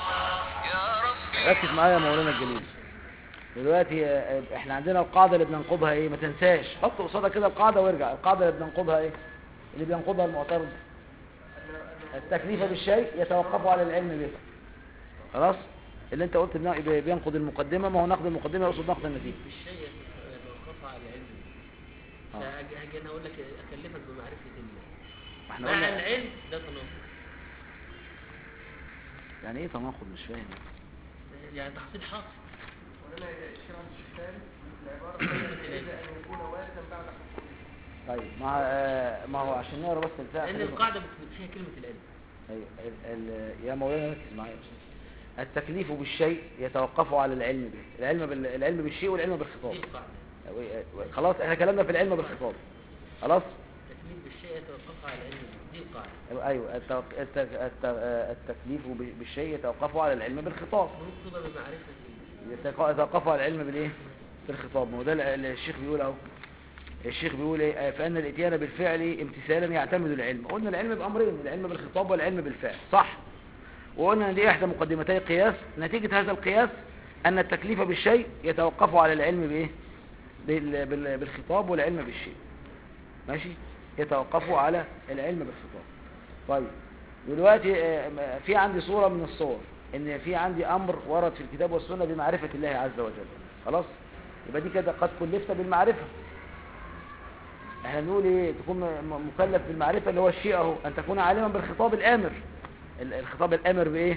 ركز معايا يا مولانا الجليل دلوقتي آه، احنا عندنا القاعدة اللي بننقضها ايه ما تنساش حط قصادها كده القاعدة وارجع القاعدة اللي بننقضها ايه اللي بينقضها المعترض التكليف بالشيء يتوقف على العلم به خلاص اللي انت قلت بنا- بي- بينقض المقدمة ما هو نقد المقدمة يقصد نقد النتيجة بالشيء يتوقف على العلم آه. فأجي أجي أنا أقول لك أكلفك بمعرفة الله احنا مع قلنا العلم ده تناقض يعني ايه تناقض مش فاهم يعني تحصيل حاصل ولنا الشيخ عبد الشفاري العبارة يجب أن يكون واردا بعد حصوله طيب ما آه، ما هو عشان نقرا بس الفعل لأن خلينا- القاعدة بت- فيها كلمة العلم أيوة، ال- ال- يا مولانا ركز معايا التكليف بالشيء يتوقف على العلم به العلم بال... العلم بالشيء والعلم بالخطاب دي القاعدة أو- خلاص احنا كلامنا في العلم بالخطاب خلاص التكليف بالشيء يتوقف على العلم دي القاعدة ايوه التوق... الت... الت... التكليف ب- بالشيء يتوقف على العلم بالخطاب منقضة بمعرفة الله يتق- يتوقف على العلم بالايه بالخطاب ما هو ده اللي الشيخ بيقول اهو الشيخ بيقول ايه فان الاتيان بالفعل امتثالا يعتمد العلم قلنا العلم بامرين العلم بالخطاب والعلم بالفعل صح وقلنا ان دي احدى مقدمتي القياس نتيجة هذا القياس ان التكليف بالشيء يتوقف على العلم بايه بال... بال... بالخطاب والعلم بالشيء ماشي يتوقف على العلم بالخطاب طيب دلوقتي آه، في عندي صورة من الصور ان في عندي امر ورد في الكتاب والسنة بمعرفة الله عز وجل خلاص يبقى دي كده قد كلفت بالمعرفة احنا بنقول ايه تكون م- مكلف بالمعرفة اللي هو الشيء اهو ان تكون عالما بالخطاب الامر ال- الخطاب الامر بايه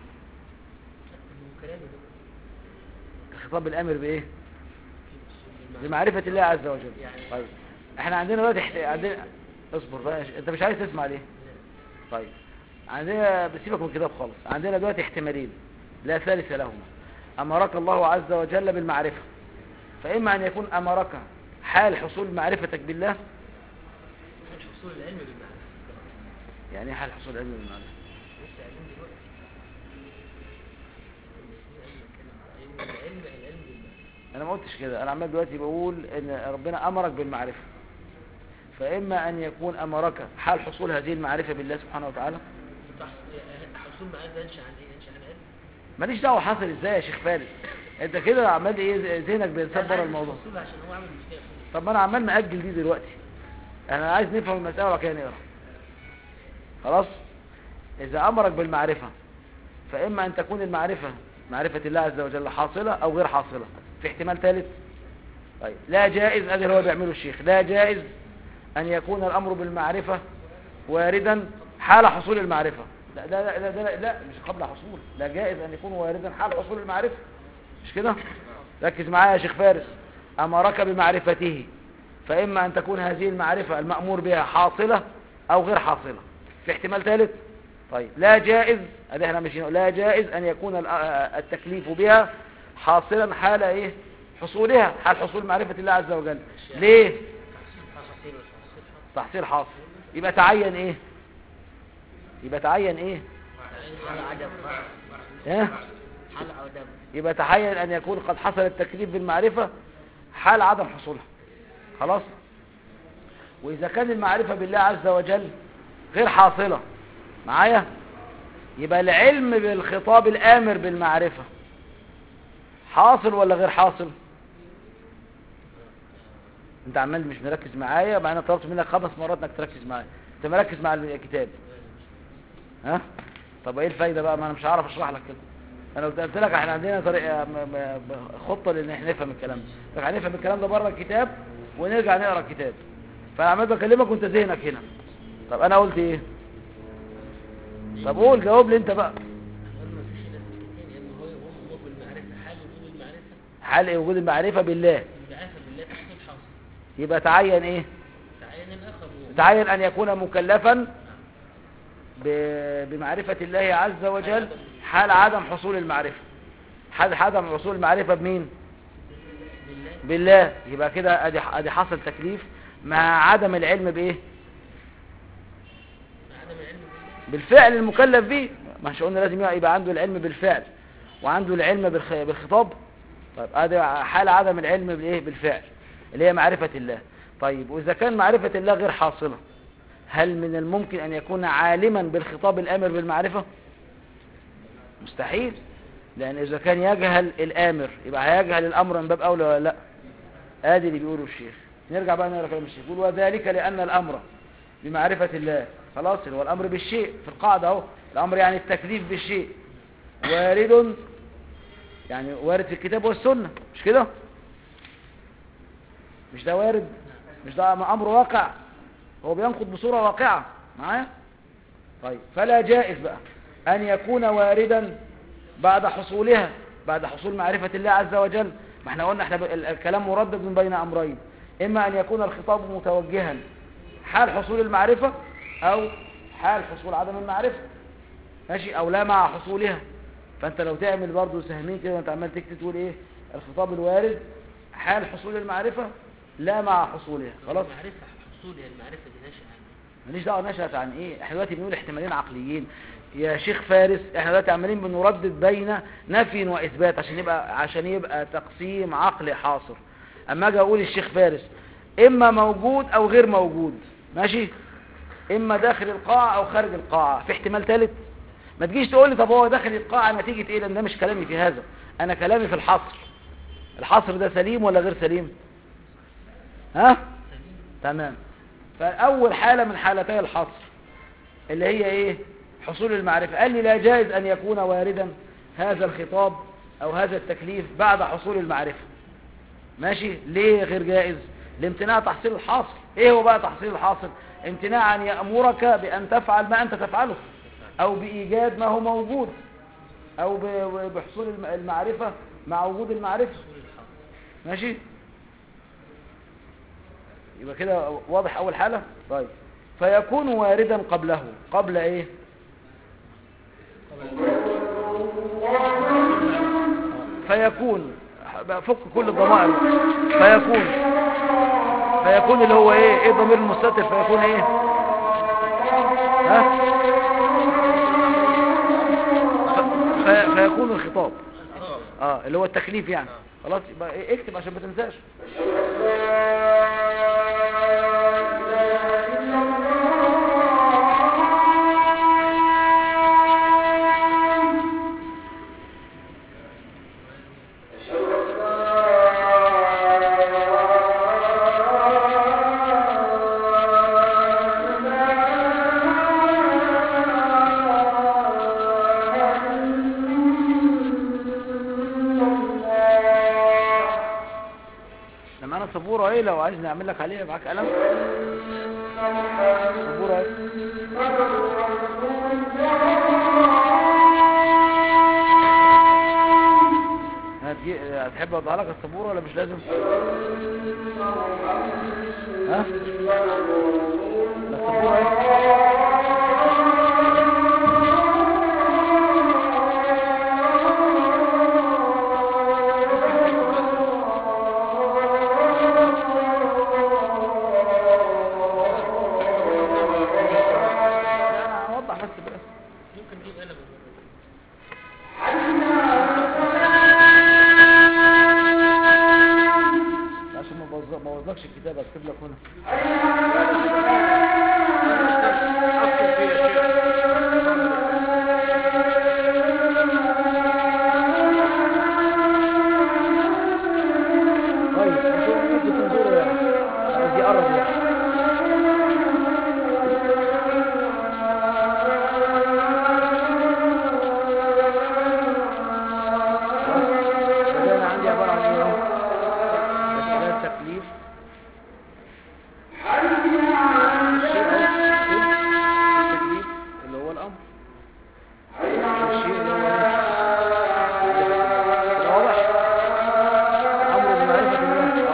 هو كلامي ده الخطاب الامر بايه بالمعنى. بمعرفة الله عز وجل يعني- طيب احنا عندنا دلوقتي احت- عندنا اصبر بقى انت مش عايز تسمع ليه طيب عندنا بسيبك من الكتاب خالص عندنا دلوقتي احتمالين لا ثالث لهما أمرك الله عز وجل بالمعرفة فإما أن يكون أمرك حال حصول معرفتك بالله حصول العلم بالمعنى يعني ايه حال حصول علم بالمعرفة لسه قايلين دلوقتي العلم العلم العلم بالمعنى أنا ما قلتش كده أنا عمال دلوقتي بقول إن ربنا أمرك بالمعرفة فإما أن يكون أمرك حال حصول هذه المعرفة بالله سبحانه وتعالى تحص- حصول معرفة ينشأ عن ايه ينشأ عن علم ماليش دعوة حصل إزاي يا شيخ فارس أنت كده عمال إيه ذهنك بينسب لا، بره عايز الموضوع حصول عشان هو عامل مشكلة طب ما أنا عمال مأجل دي دلوقتي أنا عايز نفهم المسألة وبعد كده نقرا خلاص إذا أمرك بالمعرفة فإما أن تكون المعرفة معرفة الله عز وجل حاصلة أو غير حاصلة في احتمال ثالث طيب لا جائز هذا اللي هو بيعمله الشيخ لا جائز أن يكون الأمر بالمعرفة واردا حال حصول المعرفة لا لا لا, لا, لا, لا مش قبل حصول لا جائز أن يكون واردا حال حصول المعرفة مش كده ركز معايا يا شيخ فارس أمرك بمعرفته فإما أن تكون هذه المعرفة المأمور بها حاصلة أو غير حاصلة في احتمال ثالث طيب لا جائز ادي احنا مش لا جائز أن يكون ال- آه، التكليف بها حاصلا حال إيه حصولها حال حصول معرفة الله عز وجل ليه تحصيل وتحصيل تحصيل حاصل يبقى تعين ايه يبقى تعين ايه حال عدم ها حال عدم يبقى تعين ان يكون قد حصل التكليف بالمعرفة حال عدم حصولها خلاص واذا كان المعرفة بالله عز وجل غير حاصلة معايا يبقى العلم بالخطاب الامر بالمعرفة حاصل ولا غير حاصل انت عمال مش مركز معايا مع انا طلبت منك خمس مرات انك تركز معايا انت مركز مع الكتاب ها طب ايه الفايده بقى ما انا مش هعرف اشرح لك كده انا قلت قلت لك احنا عندنا طريقه م- م- ب- خطه لان احنا نفهم الكلام ده طب هنفهم الكلام ده بره الكتاب ونرجع نقرا الكتاب فانا عمال بكلمك وانت ذهنك هنا طب انا قلت ايه طب قول جاوب لي انت بقى قال ما فيش ناس كتير يعني هو هو بالمعرفة حال وجود المعرفة حال إيه وجود المعرفه بالله المعرفة بالله تحصيل حاصل يبقى تعين ايه تعين الآخر هو تعين ان يكون مكلفا ب- بمعرفة الله عز وجل حال عدم حصول المعرفة حال عدم حصول المعرفة بمين بالله بالله يبقى كده ادي ادي حصل تكليف مع عدم العلم بايه عدم العلم بالله بالفعل المكلف به ما احنا قلنا لازم يبقى عنده العلم بالفعل وعنده العلم بالخ- بالخطاب طيب ادي حال عدم العلم بالايه بالفعل اللي هي معرفة الله طيب واذا كان معرفة الله غير حاصلة هل من الممكن أن يكون عالما بالخطاب الآمر بالمعرفة مستحيل لأن إذا كان يجهل الآمر يبقى هيجهل الأمر من باب أولى ولا لا آدي اللي بيقوله الشيخ نرجع بقى نقرأ كلام الشيخ يقول وذلك لأن الأمر بمعرفة الله خلاص هو الأمر بالشيء في القاعدة أهو الأمر يعني التكليف بالشيء وارد يعني وارد في الكتاب والسنة مش كده مش ده وارد مش ده أمر واقع هو بينقض بصورة واقعة معايا طيب فلا جائز بقى أن يكون واردا بعد حصولها بعد حصول معرفة الله عز وجل ما احنا قلنا احنا ب- ال- الكلام مردد من بين أمرين إما أن يكون الخطاب متوجها حال حصول المعرفة أو حال حصول عدم المعرفة ماشي أو لا مع حصولها فأنت لو تعمل برضو سهمين كده وانت عمال تكتب تقول إيه الخطاب الوارد حال حصول المعرفة لا مع حصولها خلاص المعرفة حصولها المعرفة دي ناشئة عن ماليش دعوه نشأت عن ايه احنا دلوقتي بنقول احتمالين عقليين يا شيخ فارس احنا دلوقتي عمالين بنردد بين نفي واثبات عشان يبقى عشان يبقى تقسيم عقلي حاصر اما اجي اقول الشيخ فارس اما موجود او غير موجود ماشي اما داخل القاعه او خارج القاعه في احتمال ثالث ما تجيش تقول لي طب هو داخل القاعه نتيجه ايه لان ده مش كلامي في هذا انا كلامي في الحصر الحصر ده سليم ولا غير سليم ها تمام فأول حالة من حالتي الحصر اللي هي ايه حصول المعرفة قال لي لا جائز أن يكون واردا هذا الخطاب أو هذا التكليف بعد حصول المعرفة ماشي ليه غير جائز لامتناع تحصيل الحاصل ايه هو بقى تحصيل الحاصل امتناع أن يأمرك بأن تفعل ما أنت تفعله أو بإيجاد ما هو موجود أو ب- بحصول الم- المعرفة مع وجود المعرفة ماشي يبقى كده واضح اول حالة طيب فيكون واردا قبله قبل ايه فيكون بقى فك كل الضمائر فيكون فيكون اللي هو ايه ايه الضمير المستتر فيكون ايه ها ف- في- فيكون الخطاب اه اللي هو التكليف يعني خلاص يبقى إيه اكتب عشان ما تنساش لما انا سبوره ايه لو عايز نعمل لك عليها معاك قلم سبوره ايه هتجي هتحب اوضح لك السبوره ولا مش لازم ها لا السبوره ايه لا انا هوضح بس بس ممكن نجيب قلم عشان ما بوظ- ما بوظلكش الكتاب اكتب لك هنا اكتب فيه يا شيخ طيب انتوا ممكن تنظروا يعني عايز يقرب يعني ده انا عندي عباره عن ايه اهو بس ده التكليف الشيء اهو التكليف اللي هو الامر الشيء اللي هو ايه واضح امر بمعرفه الله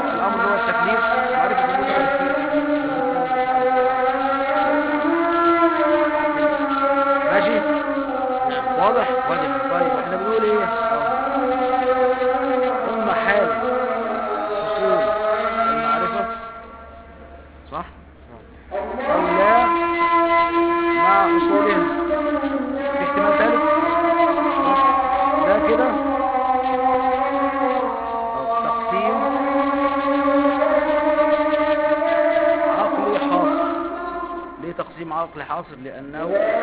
مع عقل حاصر لأنه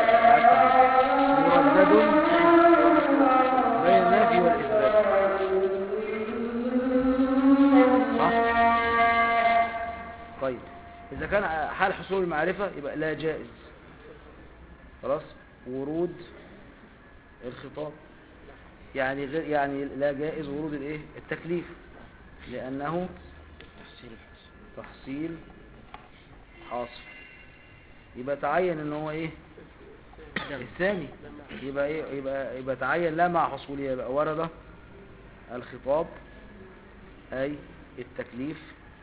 مردد بين النفي والإثبات صح؟ طيب إذا كان حال حصول المعرفة يبقى لا جائز خلاص ورود الخطاب يعني غير يعني لا جائز ورود الايه التكليف لأنه تحصيل حاصل يبقى تعين ان هو ايه الثاني يبقى ايه يبقى يبقى تعين لا مع حصوله يبقى ورد الخطاب اي التكليف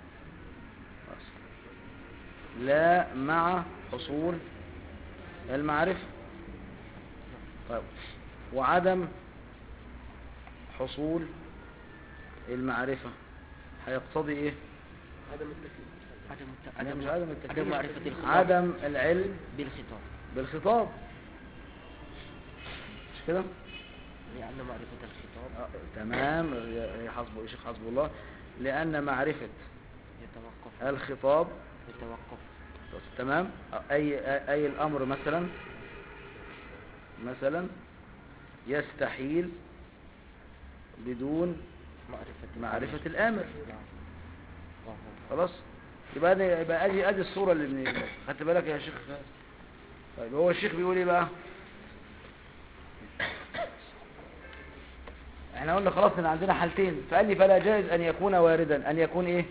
لا مع حصول المعرفة طيب وعدم حصول المعرفة هيقتضي ايه عدم التكليف عدم الت- لا، عدم مش عدم التكليف عدم معرفة الخطاب عدم العلم بالخطاب بالخطاب مش كده لأن معرفة الخطاب آه، تمام يا- يا حسب يا شيخ حسب الله لأن معرفة يتوقف الخطاب يتوقف تمام أي أي الأمر مثلا مثلا يستحيل بدون معرفة معرفة الآمر نعم آه. خلاص يبقى دي يبقى ادي ادي الصورة اللي من خدت بالك يا شيخ طيب هو الشيخ بيقول ايه بقى احنا قلنا خلاص ان عندنا حالتين فقال لي فلا جائز ان يكون واردا ان يكون ايه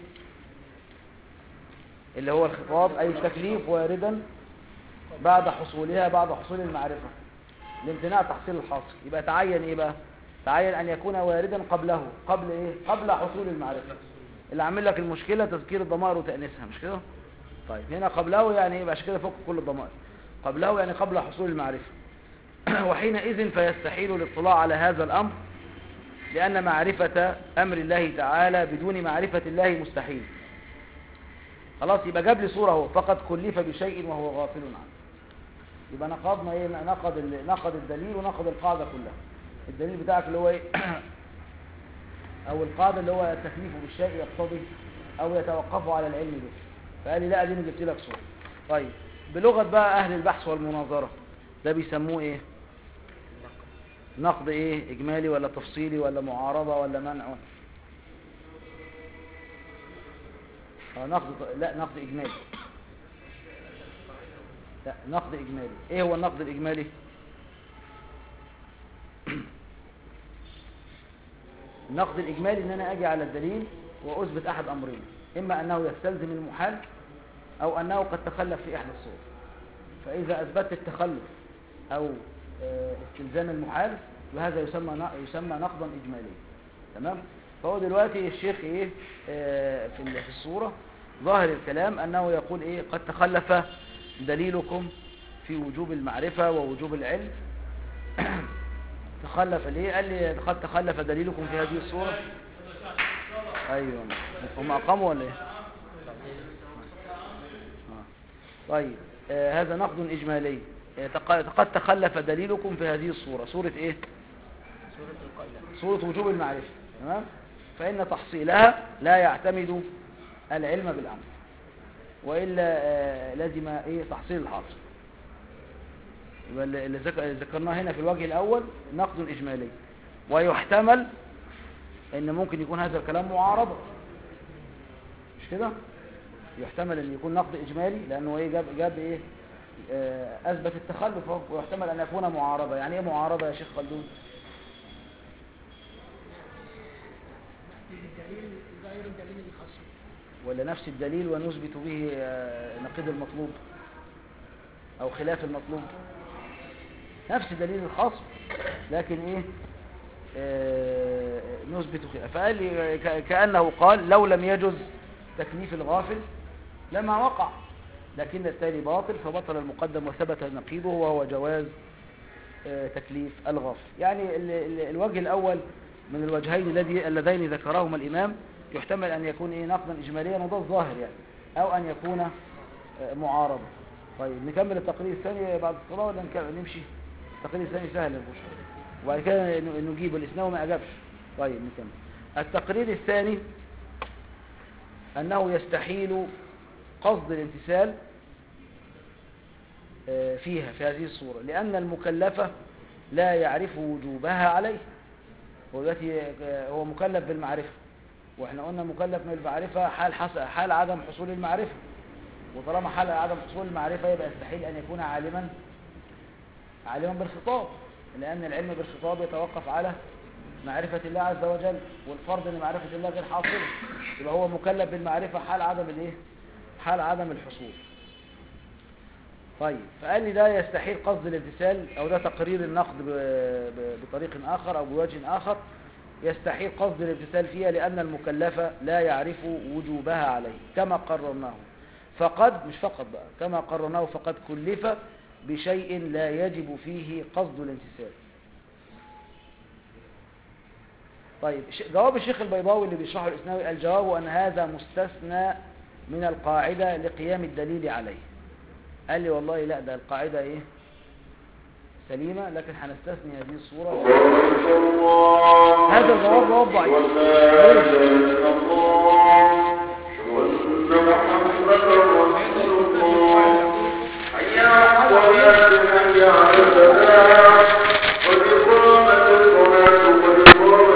اللي هو الخطاب اي التكليف واردا بعد حصولها بعد حصول المعرفة لامتناع تحصيل الحاصل يبقى تعين ايه بقى تعين ان يكون واردا قبله قبل ايه قبل حصول المعرفة اللي عامل لك المشكلة تذكير الضمائر وتأنيسها مش كده طيب هنا قبله يعني ايه عشان كده فك كل الضمائر قبله يعني قبل حصول المعرفة وحينئذ فيستحيل الاطلاع على هذا الأمر لأن معرفة أمر الله تعالى بدون معرفة الله مستحيل خلاص يبقى جاب لي صورة اهو فقد كلف بشيء وهو غافل عنه يبقى نقضنا ايه نقض ال- نقض الدليل ونقض القاعدة كلها الدليل بتاعك اللي هو ايه او القاعدة اللي هو التكليف بالشيء يقتضي او يتوقف على العلم به فقال لي لا دي جبت لك صورة طيب بلغة بقى اهل البحث والمناظرة ده بيسموه ايه نقد ايه اجمالي ولا تفصيلي ولا معارضة ولا منع اه نقد لا نقد اجمالي لا نقد اجمالي ايه هو النقد الاجمالي النقد الاجمالي ان انا اجي على الدليل واثبت احد امرين اما انه يستلزم المحال او انه قد تخلف في احدى الصور فاذا اثبتت التخلف او آه، استلزام المحال وهذا يسمى ن- يسمى نقدا اجماليا تمام فهو دلوقتي الشيخ ايه آه، في ال- في الصوره ظاهر الكلام انه يقول ايه قد تخلف دليلكم في وجوب المعرفه ووجوب العلم تخلف ليه قال لي قد تخلف دليلكم في هذه الصوره ايوه هم اقاموا ولا ايه آه. طيب آه هذا نقد اجمالي آه، تق- قد تخلف دليلكم في هذه الصوره صوره ايه سورة القلم صورة وجوب المعرفة تمام فإن تحصيلها لا يعتمد العلم بالأمر وإلا آه، لازم إيه تحصيل الحاصل يبقى اللي اللي ذك- اللي ذكرناه هنا في الوجه الأول نقد إجمالي ويحتمل إن ممكن يكون هذا الكلام معارضة مش كده يحتمل أن يكون نقد إجمالي لأنه إيه جاب جاب إيه آه، أثبت التخلف أهو، ويحتمل أن يكون معارضة يعني إيه معارضة يا شيخ خلدون الدليل غير الدليل الخاص ولا نفس الدليل ونثبت به آه، نقيض المطلوب او خلاف المطلوب نفس الدليل الخاص لكن ايه آه، نثبت خلاف فقال لي ك- كأنه قال لو لم يجز تكليف الغافل لما وقع لكن التالي باطل فبطل المقدم وثبت نقيضه وهو جواز آه، تكليف الغافل يعني ال- ال- الوجه الأول من الوجهين الذي اللذين ذكرهما الإمام يحتمل أن يكون إيه نقدا إجماليا وده الظاهر يعني أو أن يكون آه، معارضة طيب نكمل التقرير الثاني بعد الصلاة ولا نك- نمشي التقرير الثاني سهل يا باشا وبعد كده ن- نجيب الإسناوي ما أجابش طيب نكمل التقرير الثاني أنه يستحيل قصد الامتثال آه، فيها في هذه الصورة لأن المكلفة لا يعرف وجوبها عليه هو دلوقتي آه، هو مكلف بالمعرفة واحنا قلنا مكلف بالمعرفة حال حص... حال عدم حصول المعرفة وطالما حال عدم حصول المعرفة يبقى يستحيل أن يكون عالما عالما بالخطاب لأن العلم بالخطاب يتوقف على معرفة الله عز وجل والفرض ان معرفة الله غير حاصلة يبقى هو مكلف بالمعرفة حال عدم الايه حال عدم الحصول طيب فقال لي ده يستحيل قصد الامتثال او ده تقرير النقد ب- ب- بطريق اخر او بوجه اخر يستحيل قصد الامتثال فيها لان المكلف لا يعرف وجوبها عليه كما قررناه فقد مش فقط بقى كما قررناه فقد كلف بشيء لا يجب فيه قصد الامتثال طيب ش- جواب الشيخ البيضاوي اللي بيشرحه الإسناوي الجواب أن هذا مستثنى من القاعدة لقيام الدليل عليه قال لي والله لا ده القاعدة إيه سليمة لكن هنستثني هذه الصورة هذا الجواب جواب ضعيف هي الاستثناء في القاعدة حي على الصلاة حي على الفلاح